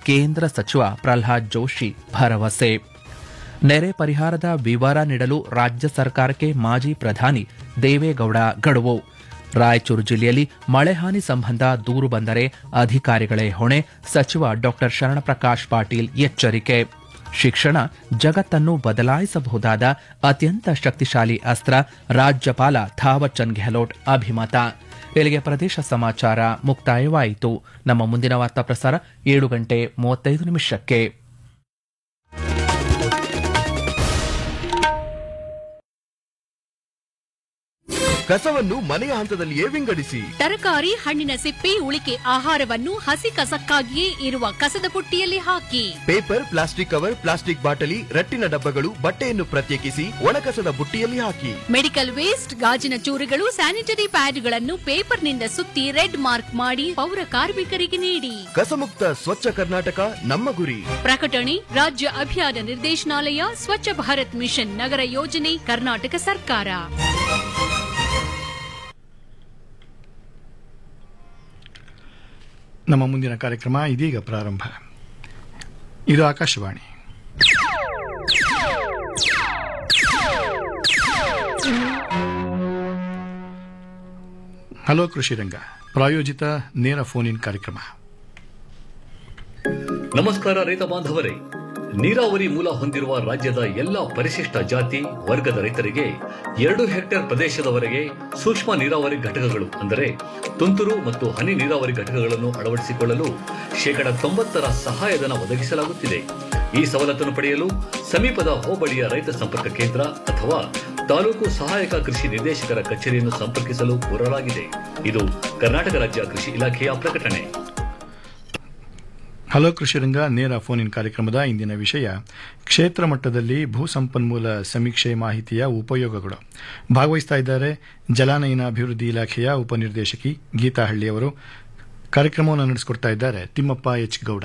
ಕೇಂದ್ರ ಸಚಿವ ಪ್ರಹ್ಲಾದ್ ಜೋಶಿ ಭರವಸೆ ನೆರೆ ಪರಿಹಾರದ ವಿವರ ನೀಡಲು ರಾಜ್ಯ ಸರ್ಕಾರಕ್ಕೆ ಮಾಜಿ ಪ್ರಧಾನಿ ದೇವೇಗೌಡ ಗಡುವು ರಾಯಚೂರು ಜಿಲ್ಲೆಯಲ್ಲಿ ಮಳೆ ಹಾನಿ ಸಂಬಂಧ ದೂರು ಬಂದರೆ ಅಧಿಕಾರಿಗಳೇ ಹೊಣೆ ಸಚಿವ ಡಾ ಶರಣಪ್ರಕಾಶ್ ಪಾಟೀಲ್ ಎಚ್ಚರಿಕೆ ಶಿಕ್ಷಣ ಜಗತ್ತನ್ನು ಬದಲಾಯಿಸಬಹುದಾದ ಅತ್ಯಂತ ಶಕ್ತಿಶಾಲಿ ಅಸ್ತ್ರ ರಾಜ್ಯಪಾಲ ಥಾವರ್ಚಂದ್ ಗೆಹ್ಲೋಟ್ ಅಭಿಮತ ಇಲ್ಲಿಗೆ ಪ್ರದೇಶ ಸಮಾಚಾರ ಮುಕ್ತಾಯವಾಯಿತು ನಮ್ಮ ಮುಂದಿನ ವಾರ್ತಾ ಪ್ರಸಾರ ಏಳು ಗಂಟೆ ಮೂವತ್ತೈದು ನಿಮಿಷಕ್ಕೆ ಕಸವನ್ನು ಮನೆಯ ಹಂತದಲ್ಲಿಯೇ ವಿಂಗಡಿಸಿ ತರಕಾರಿ ಹಣ್ಣಿನ ಸಿಪ್ಪೆ ಉಳಿಕೆ ಆಹಾರವನ್ನು ಹಸಿ ಕಸಕ್ಕಾಗಿಯೇ ಇರುವ ಕಸದ ಬುಟ್ಟಿಯಲ್ಲಿ ಹಾಕಿ ಪೇಪರ್ ಪ್ಲಾಸ್ಟಿಕ್ ಕವರ್ ಪ್ಲಾಸ್ಟಿಕ್ ಬಾಟಲಿ ರಟ್ಟಿನ ಡಬ್ಬಗಳು ಬಟ್ಟೆಯನ್ನು ಪ್ರತ್ಯೇಕಿಸಿ ಒಣಕಸದ ಬುಟ್ಟಿಯಲ್ಲಿ ಹಾಕಿ ಮೆಡಿಕಲ್ ವೇಸ್ಟ್ ಗಾಜಿನ ಚೂರುಗಳು ಸ್ಯಾನಿಟರಿ ಪ್ಯಾಡ್ಗಳನ್ನು ಪೇಪರ್ನಿಂದ ಸುತ್ತಿ ರೆಡ್ ಮಾರ್ಕ್ ಮಾಡಿ ಪೌರ ಕಾರ್ಮಿಕರಿಗೆ ನೀಡಿ ಕಸಮುಕ್ತ ಸ್ವಚ್ಛ ಕರ್ನಾಟಕ ನಮ್ಮ ಗುರಿ ಪ್ರಕಟಣೆ ರಾಜ್ಯ ಅಭಿಯಾನ ನಿರ್ದೇಶನಾಲಯ ಸ್ವಚ್ಛ ಭಾರತ್ ಮಿಷನ್ ನಗರ ಯೋಜನೆ ಕರ್ನಾಟಕ ಸರ್ಕಾರ ನಮ್ಮ ಮುಂದಿನ ಕಾರ್ಯಕ್ರಮ ಇದೀಗ ಪ್ರಾರಂಭ ಇದು ಆಕಾಶವಾಣಿ ಹಲೋ ಕೃಷಿ ರಂಗ ಪ್ರಾಯೋಜಿತ ನೇರ ಫೋನ್ ಇನ್ ಕಾರ್ಯಕ್ರಮ ನಮಸ್ಕಾರ ರೈತ ಬಾಂಧವರೇ ನೀರಾವರಿ ಮೂಲ ಹೊಂದಿರುವ ರಾಜ್ಯದ ಎಲ್ಲ ಪರಿಶಿಷ್ಟ ಜಾತಿ ವರ್ಗದ ರೈತರಿಗೆ ಎರಡು ಹೆಕ್ಟೇರ್ ಪ್ರದೇಶದವರೆಗೆ ಸೂಕ್ಷ್ಮ ನೀರಾವರಿ ಘಟಕಗಳು ಅಂದರೆ ತುಂತುರು ಮತ್ತು ಹನಿ ನೀರಾವರಿ ಘಟಕಗಳನ್ನು ಅಳವಡಿಸಿಕೊಳ್ಳಲು ಶೇಕಡ ತೊಂಬತ್ತರ ಸಹಾಯಧನ ಒದಗಿಸಲಾಗುತ್ತಿದೆ ಈ ಸವಲತ್ತನ್ನು ಪಡೆಯಲು ಸಮೀಪದ ಹೋಬಳಿಯ ರೈತ ಸಂಪರ್ಕ ಕೇಂದ್ರ ಅಥವಾ ತಾಲೂಕು ಸಹಾಯಕ ಕೃಷಿ ನಿರ್ದೇಶಕರ ಕಚೇರಿಯನ್ನು ಸಂಪರ್ಕಿಸಲು ಕೋರಲಾಗಿದೆ ಇದು ಕರ್ನಾಟಕ ರಾಜ್ಯ ಕೃಷಿ ಇಲಾಖೆಯ ಪ್ರಕಟಣೆ ಹಲೋ ಕೃಷಿ ರಂಗ ನೇರ ಫೋನ್ ಇನ್ ಕಾರ್ಯಕ್ರಮದ ಇಂದಿನ ವಿಷಯ ಕ್ಷೇತ್ರ ಮಟ್ಟದಲ್ಲಿ ಭೂ ಸಂಪನ್ಮೂಲ ಸಮೀಕ್ಷೆ ಮಾಹಿತಿಯ ಉಪಯೋಗಗಳು ಭಾಗವಹಿಸ್ತಾ ಇದ್ದಾರೆ ಜಲಾನಯನ ಅಭಿವೃದ್ಧಿ ಇಲಾಖೆಯ ಉಪನಿರ್ದೇಶಕಿ ಗೀತಾ ಹಳ್ಳಿಯವರು ಕಾರ್ಯಕ್ರಮವನ್ನು ನಡೆಸಿಕೊಡ್ತಾ ಇದ್ದಾರೆ ತಿಮ್ಮಪ್ಪ ಎಚ್ ಗೌಡ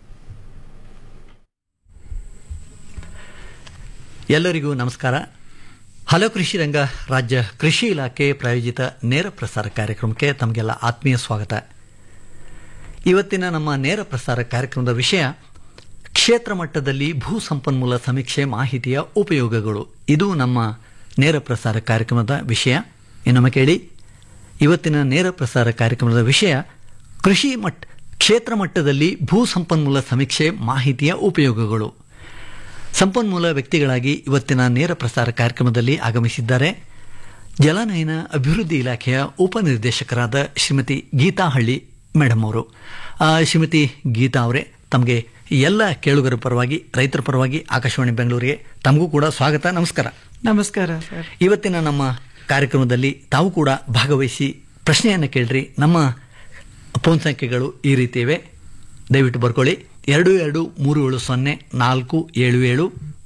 ಎಲ್ಲರಿಗೂ ನಮಸ್ಕಾರ ಹಲೋ ಕೃಷಿ ರಂಗ ರಾಜ್ಯ ಕೃಷಿ ಇಲಾಖೆ ಪ್ರಾಯೋಜಿತ ನೇರ ಪ್ರಸಾರ ಕಾರ್ಯಕ್ರಮಕ್ಕೆ ತಮಗೆಲ್ಲ ಆತ್ಮೀಯ ಸ್ವಾಗತ ಇವತ್ತಿನ ನಮ್ಮ ನೇರ ಪ್ರಸಾರ ಕಾರ್ಯಕ್ರಮದ ವಿಷಯ ಕ್ಷೇತ್ರ ಮಟ್ಟದಲ್ಲಿ ಭೂ ಸಂಪನ್ಮೂಲ ಸಮೀಕ್ಷೆ ಮಾಹಿತಿಯ ಉಪಯೋಗಗಳು ಇದು ನಮ್ಮ ನೇರ ಪ್ರಸಾರ ಕಾರ್ಯಕ್ರಮದ ವಿಷಯ ಇನ್ನೊಮ್ಮೆ ಕೇಳಿ ಇವತ್ತಿನ ನೇರ ಪ್ರಸಾರ ಕಾರ್ಯಕ್ರಮದ ವಿಷಯ ಕೃಷಿ ಮಟ್ಟ ಕ್ಷೇತ್ರ ಮಟ್ಟದಲ್ಲಿ ಭೂ ಸಂಪನ್ಮೂಲ ಸಮೀಕ್ಷೆ ಮಾಹಿತಿಯ ಉಪಯೋಗಗಳು ಸಂಪನ್ಮೂಲ ವ್ಯಕ್ತಿಗಳಾಗಿ ಇವತ್ತಿನ ನೇರ ಪ್ರಸಾರ ಕಾರ್ಯಕ್ರಮದಲ್ಲಿ ಆಗಮಿಸಿದ್ದಾರೆ ಜಲಾನಯನ ಅಭಿವೃದ್ಧಿ ಇಲಾಖೆಯ ಉಪನಿರ್ದೇಶಕರಾದ ಶ್ರೀಮತಿ ಗೀತಾ ಹಳ್ಳಿ ಮೇಡಮ್ ಅವರು ಆ, ಶ್ರೀಮತಿ ಗೀತಾ ಅವರೇ ತಮಗೆ ಎಲ್ಲ ಕೇಳುಗರ ಪರವಾಗಿ ರೈತರ ಪರವಾಗಿ ಆಕಾಶವಾಣಿ ಬೆಂಗಳೂರಿಗೆ ತಮಗೂ ಕೂಡ ಸ್ವಾಗತ ನಮಸ್ಕಾರ ನಮಸ್ಕಾರ ಸರ್ ಇವತ್ತಿನ ನಮ್ಮ ಕಾರ್ಯಕ್ರಮದಲ್ಲಿ ತಾವು ಕೂಡ ಭಾಗವಹಿಸಿ ಪ್ರಶ್ನೆಯನ್ನು ಕೇಳ್ರಿ ನಮ್ಮ ಫೋನ್ ಸಂಖ್ಯೆಗಳು ಈ ರೀತಿ ಇವೆ ದಯವಿಟ್ಟು ಬರ್ಕೊಳ್ಳಿ ಎರಡು ಎರಡು ಮೂರು ಏಳು ಸೊನ್ನೆ ನಾಲ್ಕು ಏಳು ಏಳು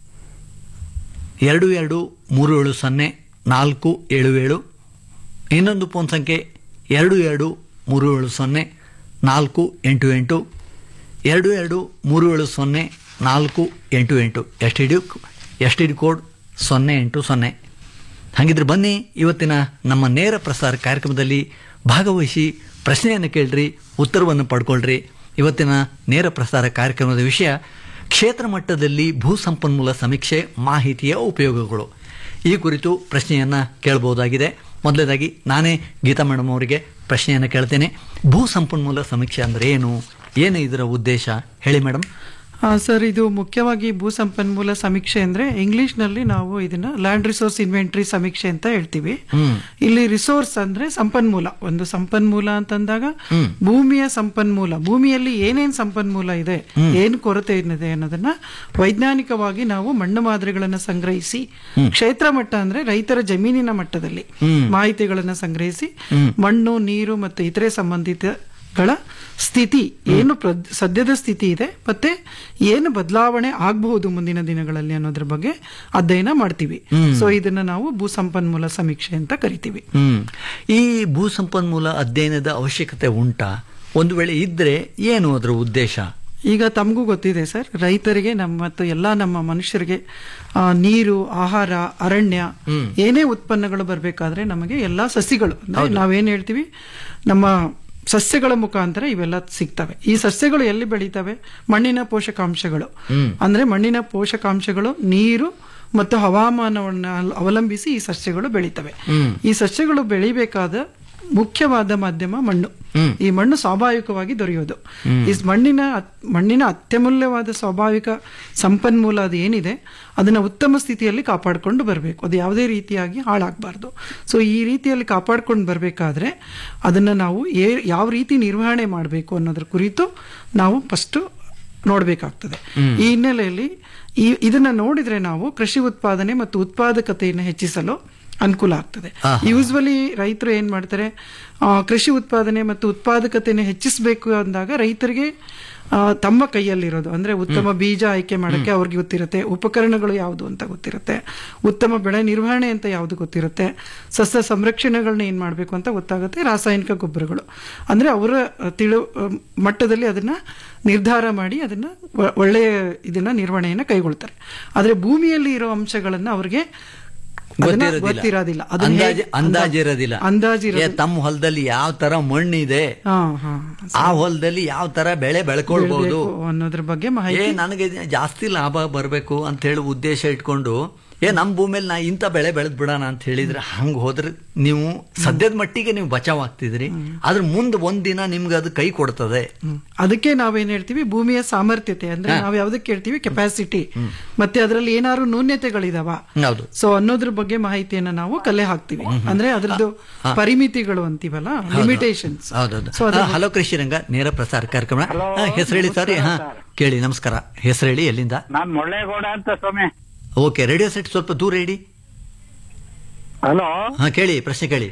ಎರಡು ಎರಡು ಮೂರು ಏಳು ಸೊನ್ನೆ ನಾಲ್ಕು ಏಳು ಏಳು ಇನ್ನೊಂದು ಫೋನ್ ಸಂಖ್ಯೆ ಎರಡು ಎರಡು ಮೂರು ಏಳು ಸೊನ್ನೆ ನಾಲ್ಕು ಎಂಟು ಎಂಟು ಎರಡು ಎರಡು ಮೂರು ಏಳು ಸೊನ್ನೆ ನಾಲ್ಕು ಎಂಟು ಎಂಟು S T D S T D code ಸೊನ್ನೆ ಎಂಟು ಸೊನ್ನೆ ಹಾಗಿದ್ರೆ ಬನ್ನಿ ಇವತ್ತಿನ ನಮ್ಮ ನೇರ ಪ್ರಸಾರ ಕಾರ್ಯಕ್ರಮದಲ್ಲಿ ಭಾಗವಹಿಸಿ ಪ್ರಶ್ನೆಯನ್ನು ಕೇಳ್ರಿ ಉತ್ತರವನ್ನು ಪಡ್ಕೊಳ್ರಿ ಇವತ್ತಿನ ನೇರ ಪ್ರಸಾರ ಕಾರ್ಯಕ್ರಮದ ವಿಷಯ ಕ್ಷೇತ್ರ ಮಟ್ಟದಲ್ಲಿ ಭೂ ಸಂಪನ್ಮೂಲ ಸಮೀಕ್ಷೆ ಮಾಹಿತಿಯ ಉಪಯೋಗಗಳು ಈ ಕುರಿತು ಪ್ರಶ್ನೆಯನ್ನು ಕೇಳಬಹುದಾಗಿದೆ ಮೊದಲನೇದಾಗಿ ನಾನೇ ಗೀತಾ ಮೇಡಮ್ ಅವರಿಗೆ ಪ್ರಶ್ನೆಯನ್ನು ಕೇಳ್ತೇನೆ ಭೂ ಸಂಪನ್ಮೂಲ ಸಮೀಕ್ಷೆ ಅಂದರೆ ಏನು ಏನು ಇದರ ಉದ್ದೇಶ ಹೇಳಿ ಮೇಡಮ್ ಆ, ಸರ್ ಇದು ಮುಖ್ಯವಾಗಿ ಭೂ ಸಂಪನ್ಮೂಲ ಸಮೀಕ್ಷೆ ಅಂದ್ರೆ ಇಂಗ್ಲಿಷ್ ನಲ್ಲಿ ನಾವು ಇದನ್ನ ಲ್ಯಾಂಡ್ ರಿಸೋರ್ಸ್ ಇನ್ವೆಂಟ್ರಿ ಸಮೀಕ್ಷೆ ಅಂತ ಹೇಳ್ತೀವಿ ಇಲ್ಲಿ ರಿಸೋರ್ಸ್ ಅಂದ್ರೆ ಸಂಪನ್ಮೂಲ ಒಂದು ಸಂಪನ್ಮೂಲ ಅಂತಂದಾಗ ಭೂಮಿಯ ಸಂಪನ್ಮೂಲ ಭೂಮಿಯಲ್ಲಿ ಏನೇನ್ ಸಂಪನ್ಮೂಲ ಇದೆ ಏನ್ ಕೊರತೆ ಏನಿದೆ ಅನ್ನೋದನ್ನ ವೈಜ್ಞಾನಿಕವಾಗಿ ನಾವು ಮಣ್ಣು ಮಾದರಿಗಳನ್ನ ಸಂಗ್ರಹಿಸಿ ಕ್ಷೇತ್ರ ಮಟ್ಟ ಅಂದ್ರೆ ರೈತರ ಜಮೀನಿನ ಮಟ್ಟದಲ್ಲಿ ಮಾಹಿತಿಗಳನ್ನ ಸಂಗ್ರಹಿಸಿ ಮಣ್ಣು ನೀರು ಮತ್ತು ಇತರೆ ಸಂಬಂಧಿತಗಳ ಸ್ಥಿತಿ ಏನು ಪ್ರ- ಸದ್ಯದ ಸ್ಥಿತಿ ಇದೆ ಮತ್ತೆ ಏನು ಬದಲಾವಣೆ ಆಗಬಹುದು ಮುಂದಿನ ದಿನಗಳಲ್ಲಿ ಅನ್ನೋದ್ರ ಬಗ್ಗೆ ಅಧ್ಯಯನ ಮಾಡ್ತೀವಿ ಸೊ ಇದನ್ನ ನಾವು ಭೂ ಸಂಪನ್ಮೂಲ ಸಮೀಕ್ಷೆ ಅಂತ ಕರಿತೀವಿ ಹ್ಮ್ ಈ ಭೂ ಸಂಪನ್ಮೂಲ ಅಧ್ಯಯನದ ಅವಶ್ಯಕತೆ ಉಂಟಾ ಒಂದು ವೇಳೆ ಇದ್ರೆ ಏನು ಅದರ ಉದ್ದೇಶ ಈಗ ತಮಗೂ ಗೊತ್ತಿದೆ ಸರ್ ರೈತರಿಗೆ ನಮ್ಮ ಮತ್ತು ಎಲ್ಲಾ ನಮ್ಮ ಮನುಷ್ಯರಿಗೆ ಆ, ನೀರು ಆಹಾರ ಅರಣ್ಯ ಏನೇ ಉತ್ಪನ್ನಗಳು ಬರಬೇಕಾದ್ರೆ ನಮಗೆ ಎಲ್ಲಾ ಸಸಿಗಳು ಅಂದ್ರೆ ನಾವೇನ್ ಹೇಳ್ತೀವಿ ನಮ್ಮ ಸಸ್ಯಗಳ ಮುಖಾಂತರ ಇವೆಲ್ಲ ಸಿಗ್ತವೆ ಈ ಸಸ್ಯಗಳು ಎಲ್ಲಿ ಬೆಳೀತವೆ ಮಣ್ಣಿನ ಪೋಷಕಾಂಶಗಳು ಅಂದ್ರೆ ಮಣ್ಣಿನ ಪೋಷಕಾಂಶಗಳು ನೀರು ಮತ್ತು ಹವಾಮಾನವನ್ನ ಅವಲಂಬಿಸಿ ಈ ಸಸ್ಯಗಳು ಬೆಳೀತವೆ ಈ ಸಸ್ಯಗಳು ಬೆಳಿಬೇಕಾದ ಮುಖ್ಯವಾದ ಮಾಧ್ಯಮ ಮಣ್ಣು ಈ ಮಣ್ಣು ಸ್ವಾಭಾವಿಕವಾಗಿ ದೊರೆಯೋದು ಈ ಮಣ್ಣಿನ ಅತ್- ಮಣ್ಣಿನ ಅತ್ಯಮೂಲ್ಯವಾದ ಸ್ವಾಭಾವಿಕ ಸಂಪನ್ಮೂಲ ಅದು ಏನಿದೆ ಅದನ್ನ ಉತ್ತಮ ಸ್ಥಿತಿಯಲ್ಲಿ ಕಾಪಾಡಿಕೊಂಡು ಬರಬೇಕು ಅದು ಯಾವುದೇ ರೀತಿಯಾಗಿ ಹಾಳಾಗಬಾರ್ದು ಸೊ ಈ ರೀತಿಯಲ್ಲಿ ಕಾಪಾಡ್ಕೊಂಡು ಬರಬೇಕಾದ್ರೆ ಅದನ್ನ ನಾವು ಏ ಯಾವ ರೀತಿ ನಿರ್ವಹಣೆ ಮಾಡಬೇಕು ಅನ್ನೋದ್ರ ಕುರಿತು ನಾವು ಫಸ್ಟ್ ನೋಡಬೇಕಾಗ್ತದೆ ಈ ಹಿನ್ನೆಲೆಯಲ್ಲಿ ಈ ಇದನ್ನ ನೋಡಿದ್ರೆ ನಾವು ಕೃಷಿ ಉತ್ಪಾದನೆ ಮತ್ತು ಉತ್ಪಾದಕತೆಯನ್ನು ಹೆಚ್ಚಿಸಲು ಅನುಕೂಲ ಆಗ್ತದೆ ಯೂಸ್ವಲಿ ರೈತರು ಏನ್ ಮಾಡ್ತಾರೆ ಆ, ಕೃಷಿ ಉತ್ಪಾದನೆ ಮತ್ತು ಉತ್ಪಾದಕತೆಯನ್ನು ಹೆಚ್ಚಿಸಬೇಕು ಅಂದಾಗ ರೈತರಿಗೆ ಆ, ತಮ್ಮ ಕೈಯಲ್ಲಿರೋದು ಅಂದ್ರೆ ಉತ್ತಮ ಬೀಜ ಆಯ್ಕೆ ಮಾಡಕ್ಕೆ ಅವ್ರಿಗೆ ಗೊತ್ತಿರುತ್ತೆ ಉಪಕರಣಗಳು ಯಾವುದು ಅಂತ ಗೊತ್ತಿರುತ್ತೆ ಉತ್ತಮ ಬೆಳೆ ನಿರ್ವಹಣೆ ಅಂತ ಯಾವುದು ಗೊತ್ತಿರುತ್ತೆ ಸಸ್ಯ ಸಂರಕ್ಷಣೆಗಳನ್ನ ಏನ್ ಮಾಡಬೇಕು ಅಂತ ಗೊತ್ತಾಗುತ್ತೆ ರಾಸಾಯನಿಕ ಗೊಬ್ಬರಗಳು ಅಂದ್ರೆ ಅವರ ತಿಳು ಮಟ್ಟದಲ್ಲಿ ಅದನ್ನ ನಿರ್ಧಾರ ಮಾಡಿ ಅದನ್ನ ಒ- ಒಳ್ಳೆಯ ಇದನ್ನ ನಿರ್ವಹಣೆಯನ್ನ ಕೈಗೊಳ್ತಾರೆ ಆದ್ರೆ ಭೂಮಿಯಲ್ಲಿ ಇರೋ ಅಂಶಗಳನ್ನ ಅವ್ರಿಗೆ ಅದನ್ನ ಗೊತ್ತಿರೋದಿಲ್ಲ ಅದನ್ನ ಅಂದಾಜ್ ಹೇಗೆ- ಅಂದಾಜಿರೋದಿಲ್ಲ ಅಂದಾಜಿರೋದಿಲ್ಲ. ಏ, ತಮ್ಮ ಹೊಲದಲ್ಲಿ ಯಾವ ತರ ಮಣ್ಣಿದೆ ಹಾ ಹಾ ಆ ಹೊಲದಲ್ಲಿ ಯಾವ ತರ ಬೆಳೆ ಬೆಳ್ಕೊಳ್ಬಹುದು ಬೆಳ್ಬೇಕು ಅನ್ನೋದ್ರ ಬಗ್ಗೆ ಏ ಮಾಹಿತಿ ನನಗೆ ಜಾಸ್ತಿ ಲಾಭ ಬರಬೇಕು ಅಂತ ಹೇಳಿ ಉದ್ದೇಶ ಇಟ್ಕೊಂಡು ಏ ನಮ್ಮ ಭೂಮಿಯಲ್ಲಿ ನಾ ಇಂಥ ಬೆಳೆ ಬೆಳೆದ್ ಬಿಡೋಣ ಅಂತ ಹೇಳಿದ್ರೆ ಹಂಗ ಹೋದ್ರೆ ನೀವು ಸದ್ಯದ ಮಟ್ಟಿಗೆ ನೀವು ಬಚಾವ್ ಆಗ್ತಿದ್ರಿ ಆದ್ರೆ ಮುಂದೆ ಒಂದಿನ ನಿಮ್ಗೆ ಅದು ಕೈ ಕೊಡ್ತದೆ ಹ್ಮ್. ಅದಕ್ಕೆ ನಾವೇನ್ ಹೇಳ್ತೀವಿ ಭೂಮಿಯ ಸಾಮರ್ಥ್ಯತೆ ಅಂದ್ರೆ ನಾವ್ ಯಾವ್ದಕ್ಕೆ ಹೇಳ್ತೀವಿ ಕೆಪಾಸಿಟಿ ಮತ್ತೆ ಅದರಲ್ಲಿ ಏನಾದ್ರು ನ್ಯೂನ್ಯತೆಗಳಿದಾವ ಹೌದು ಸೊ ಅನ್ನೋದ್ರ ಬಗ್ಗೆ ಮಾಹಿತಿಯನ್ನ ನಾವು ಕಲೆ ಹಾಕ್ತಿವಿ ಅಂದ್ರೆ ಅದ್ರದ್ದು ಪರಿಮಿತಿಗಳು ಅಂತೀವಲ್ಲ ಲಿಮಿಟೇಷನ್ಸ್ ಹೌದೌದು ಸೊ ಅದ್ರ ಹಾ, ಹಲೋ ಕೃಷಿ ರಂಗ ನೇರ ಪ್ರಸಾರ ಕಾರ್ಯಕ್ರಮ ಹಾ, ಹೆಸರು ಹೇಳಿ ಸರ್ ಹಾ ಕೇಳಿ ನಮಸ್ಕಾರ ಹೆಸರು ಹೇಳಿ ಎಲ್ಲಿಂದ ನಾನ್ ಮುಳ್ಳೇಗೌಡ ಅಂತ ಸ್ವಾಮಿ ಓಕೆ ರೇಡಿಯೋ ಸೆಟ್ ಸ್ವಲ್ಪ ದೂರ ಇಡಿ ಹಲೋ ಹಾ ಕೇಳಿ ಪ್ರಶ್ನೆ ಕೇಳಿ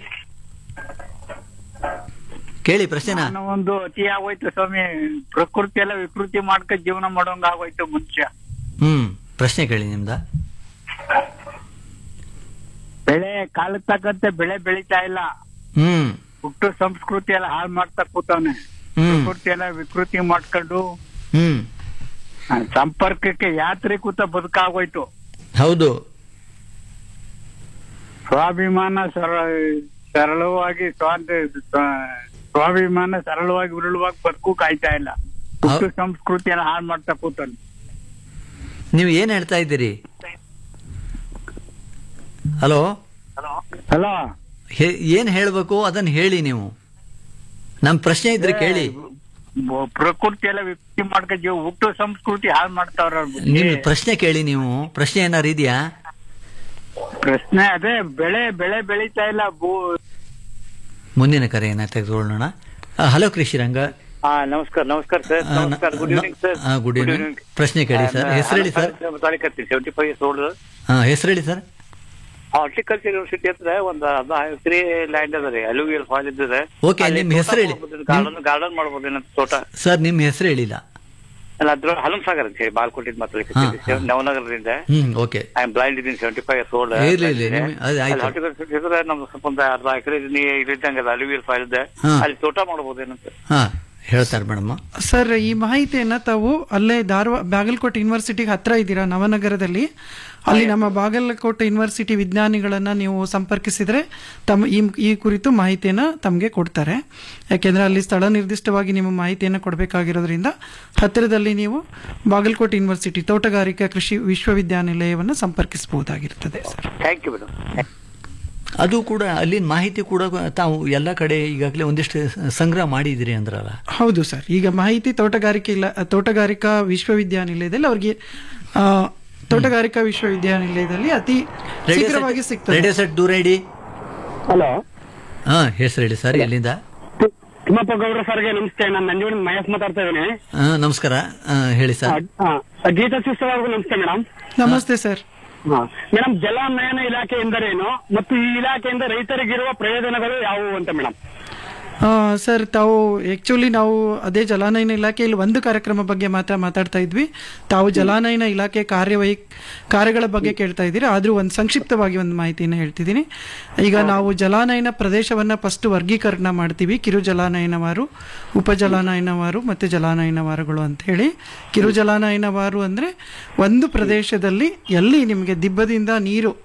ಕೇಳಿ ಪ್ರಶ್ನೆನಾ ನಾನು ಒಂದು ಅತಿ ಆಗೋಯ್ತು ಸ್ವಾಮಿ ಪ್ರಕೃತಿ ಎಲ್ಲ ವಿಕೃತಿ ಮಾಡ್ಕ ಜೀವನ ಮಾಡೋಂಗ ಆಗೋಯ್ತು ಮನುಷ್ಯ ಹ್ಮ್ ಪ್ರಶ್ನೆ ಕೇಳಿ ನಿಮ್ದ ಬೆಳೆ ಕಾಲಕ್ಕೆ ತಕ್ಕಂತೆ ಬೆಳೆ ಬೆಳಿತಾ ಇಲ್ಲ ಹ್ಮ್ ಹುಟ್ಟು ಸಂಸ್ಕೃತಿ ಎಲ್ಲ ಹಾಳು ಮಾಡ್ತಾ ಕೂತವ್ನೆ ಹ್ಮ್ ಪ್ರಕೃತಿ ಎಲ್ಲ ವಿಕೃತಿ ಮಾಡ್ಕೊಂಡು ಹ್ಮ್ ಆ, ಸಂಪರ್ಕಕ್ಕೆ ಯಾತ್ರೆ ಕೂತ ಬದುಕಾಗೋಯ್ತು ಹೌದು ಸ್ವಾಭಿಮಾನ ಸರ ಸರಳವಾಗಿ ಸ್ವಾತ ಸ್ವ- ಸ್ವಾಭಿಮಾನ ಸರಳವಾಗಿ ಉರುಳುವಾಗಿ ಬದುಕು ಕಾಯ್ತಾ ಇಲ್ಲ ಹುಟ್ಟು ಸಂಸ್ಕೃತಿ ಎಲ್ಲ ಹಾಳು ಮಾಡ್ತಾ ಕೂತಾನೆ ನೀವು ಏನ್ ಹೇಳ್ತಾ ಇದ್ದೀರಿ ಹಲೋ ಹಲೋ ಏನ್ ಹೇಳ್ಬೇಕು ಅದನ್ನ ಹೇಳಿ ನೀವು ನಮ್ ಪ್ರಶ್ನೆ ಇದ್ರೆ ಕೇಳಿ ಬ- ಪ್ರಕೃತಿ ಎಲ್ಲ ವಿಕೃತಿ ಮಾಡ್ಕ ಜೀವ ಹುಟ್ಟು ಸಂಸ್ಕೃತಿ ಹಾಳು ಮಾಡ್ತಾವ್ರ ನಿಮ್ ಪ್ರಶ್ನೆ ಕೇಳಿ ನೀವು ಪ್ರಶ್ನೆ ಏನಾರು ಇದೆಯಾ ಪ್ರಶ್ನೆ ಅದೇ ಬೆಳೆ ಬೆಳೆ ಬೆಳೀತಾ ಇಲ್ಲ ಭೂ ಮುಂದಿನ ಕರೆಯನ್ನ ತೆಗೆದುಕೊಳ್ಳೋಣ ಹಲೋ ಕೃಷಿ ರಂಗ ಹಾ ನಮಸ್ಕಾರ ನಮಸ್ಕಾರ ಸರ್ ಆ, ನ- ನಮಸ್ಕಾರ ಗುಡ್ ಈವ್ನಿಂಗ್ ಸರ್ ಆ, good evening. ಪ್ರಶ್ನೆ ಕೇಳಿ ಸರ್ ಹೆಸರು ಹೇಳಿ sir Talikatti seventy five years old ಹಾ ಹೆಸರು ಹೇಳಿ ಸರ್ ಹಾರ್ಟಿಕಲ್ಚರ್ ಯೂನಿವರ್ಸಿಟಿ ಹತ್ರ ಒಂದು ತ್ರೀ ಲ್ಯಾಂಡ್ ಅದ ರೀ ಅಲುವಿಯಲ್ ಫಾಲ್ ಇದ್ದದೆ Okay, ನಿಮ್ ಹೆಸ್ರು ಹೇಳಿ. ಗಾರ್ಡನ್ ಗಾರ್ಡನ್ ಮಾಡ್ಬೋದೇನಂತ ತೋಟ ಸರ್ ನಿಮ್ ಹೆಸರು ಹೇಳಿಲ್ಲ ಅಲ್ಲ ಅದ್ರ ಹಲಂ ಸಾಗರ್ ಅಂತ ಹೇಳಿ ಬಾಲ್ಕೋಟಿದ್ ಮಾತಾಡ್ಲಿಕ್ಕೆ ನವನಗರದಿಂದ hmm okay I am blind ಇದೀನಿ ಸೆವೆಂಟಿ ಫೈವ್ ಇಯರ್ಸ್ ಓಲ್ಡ್ ಇರ್ಲಿ, ಇರ್ಲಿ, ನಿಮ್- ಅದು ಆಯ್ತು. ಹಾರ್ಟಿಕಲ್ಚರ್ ಇದ್ರೆ ನಮ್ದು ಸ್ವಲ್ಪ ಒಂದು ಅರ್ಧ ಎಕರೆ ಇದ್ದಂಗೆ ಅಲುವಿಯಲ್ ಫಾಲ್ ಇದೆ ಹಾ. ಅಲ್ಲಿ ತೋಟ ಮಾಡ್ಬೋದೇನಂತ ಹಾ ಹೇಳ್ತಾರೆ ಮೇಡಮ್ ಸರ್ ಈ ಮಾಹಿತಿಯನ್ನ ತಾವು ಅಲ್ಲೇ ಧಾರವಾಡ ಬಾಗಲಕೋಟೆ ಯೂನಿವರ್ಸಿಟಿಗೆ ಹತ್ರ ಇದ್ದೀರಾ ನವನಗರದಲ್ಲಿ ಅಲ್ಲಿ ನಮ್ಮ ಬಾಗಲಕೋಟೆ ಯೂನಿವರ್ಸಿಟಿ ವಿಜ್ಞಾನಿಗಳನ್ನ ನೀವು ಸಂಪರ್ಕಿಸಿದ್ರೆ ತಮ್ಮ ಈ ಈ ಕುರಿತು ಮಾಹಿತಿಯನ್ನ ತಮಗೆ ಕೊಡ್ತಾರೆ ಯಾಕೆಂದ್ರೆ ಅಲ್ಲಿ ಸ್ಥಳ ನಿರ್ದಿಷ್ಟವಾಗಿ ನಿಮ್ಮ ಮಾಹಿತಿಯನ್ನು ಕೊಡಬೇಕಾಗಿರೋದ್ರಿಂದ ಹತ್ತಿರದಲ್ಲಿ ನೀವು ಬಾಗಲಕೋಟೆ ಯೂನಿವರ್ಸಿಟಿ ತೋಟಗಾರಿಕಾ ಕೃಷಿ ವಿಶ್ವವಿದ್ಯಾನಿಲಯವನ್ನು ಸಂಪರ್ಕಿಸಬಹುದಾಗಿರ್ತದೆ ಸರ್ ಥ್ಯಾಂಕ್ ಯು ಮೇಡಮ್ ಅದು ಕೂಡ ಅಲ್ಲಿನ ಮಾಹಿತಿ ಕೂಡ ತಾವು ಎಲ್ಲ ಕಡೆ ಈಗಾಗಲೇ ಒಂದಿಷ್ಟು ಸಂಗ್ರಹ ಮಾಡಿದಿರಿ ಅಂದ್ರಲ್ಲ ಹೌದು ಸರ್ ಈಗ ಮಾಹಿತಿ ತೋಟಗಾರಿಕೆ ಇಲ್ಲ ತೋಟಗಾರಿಕಾ ವಿಶ್ವವಿದ್ಯಾನಿಲಯದಲ್ಲಿ ಅವ್ರಿಗೆ ಆ, ತೋಟಗಾರಿಕಾ ವಿಶ್ವವಿದ್ಯಾನಿಲಯದಲ್ಲಿ ಅತಿ ಶೀಘ್ರವಾಗಿ ಸಿಗ್ತದೆ ರೇಡಿಯೋ ಸೆಟ್ ದೂರ ಇಡಿ ಹಲೋ ಹಾ ಹೆಸರು ಹೇಳಿ ಸರ್ ಎಲ್ಲಿಂದ ತಿಮ್ಮಪ್ಪ ಗೌಡ್ರ ಸರ್ಗೆ ನಮಸ್ತೆ ನಾನು ನಂಜುವನ್ ಮಹೇಶ್ ಮಾತಾಡ್ತಾ ಇದ್ದೀನಿ ಆ, ನಮಸ್ಕಾರ ಆ, ಹೇಳಿ ಸರ್ ಗೀತಾ ಸಿಸ್ಟರ್ ಅವ್ರಿಗೂ ನಮಸ್ತೆ ಮೇಡಮ್ ನಮಸ್ತೆ ಸರ್ ಮೇಡಮ್ ಜಲನಯನ ಇಲಾಖೆ ಎಂದರೇನು ಮತ್ತು ಈ ಇಲಾಖೆಯಿಂದ ರೈತರಿಗಿರುವ ಪ್ರಯೋಜನಗಳು ಯಾವುವು ಅಂತ ಮೇಡಮ್ ಆ, ಸರ್ ತಾವು ಆಕ್ಚುಲಿ ನಾವು ಅದೇ ಜಲಾನಯನ ಇಲಾಖೆಯಲ್ಲಿ ಒಂದು ಕಾರ್ಯಕ್ರಮ ಬಗ್ಗೆ ಮಾತ್ರ ಮಾತಾಡ್ತಾ ಇದ್ವಿ ತಾವು ಜಲಾನಯನ ಇಲಾಖೆ ಕಾರ್ಯವೈ ಕಾರ್ಯಗಳ ಬಗ್ಗೆ ಕೇಳ್ತಾ ಇದ್ದೀರಿ ಆದ್ರೂ ಒಂದು ಸಂಕ್ಷಿಪ್ತವಾಗಿ ಒಂದು ಮಾಹಿತಿಯನ್ನು ಹೇಳ್ತಿದ್ದೀನಿ ಈಗ ನಾವು ಜಲಾನಯನ ಪ್ರದೇಶವನ್ನ ಫಸ್ಟ್ ವರ್ಗೀಕರಣ ಮಾಡ್ತೀವಿ ಕಿರು ಜಲಾನಯನವಾರು ಉಪ ಜಲಾನಯನವಾರು ಮತ್ತೆ ಜಲಾನಯನವಾರುಗಳು ಅಂತ ಹೇಳಿ ಕಿರು ಜಲಾನಯನವಾರು ಅಂದ್ರೆ ಒಂದು ಪ್ರದೇಶದಲ್ಲಿ ಎಲ್ಲಿ ನಿಮಗೆ ದಿಬ್ಬದಿಂದ ನೀರು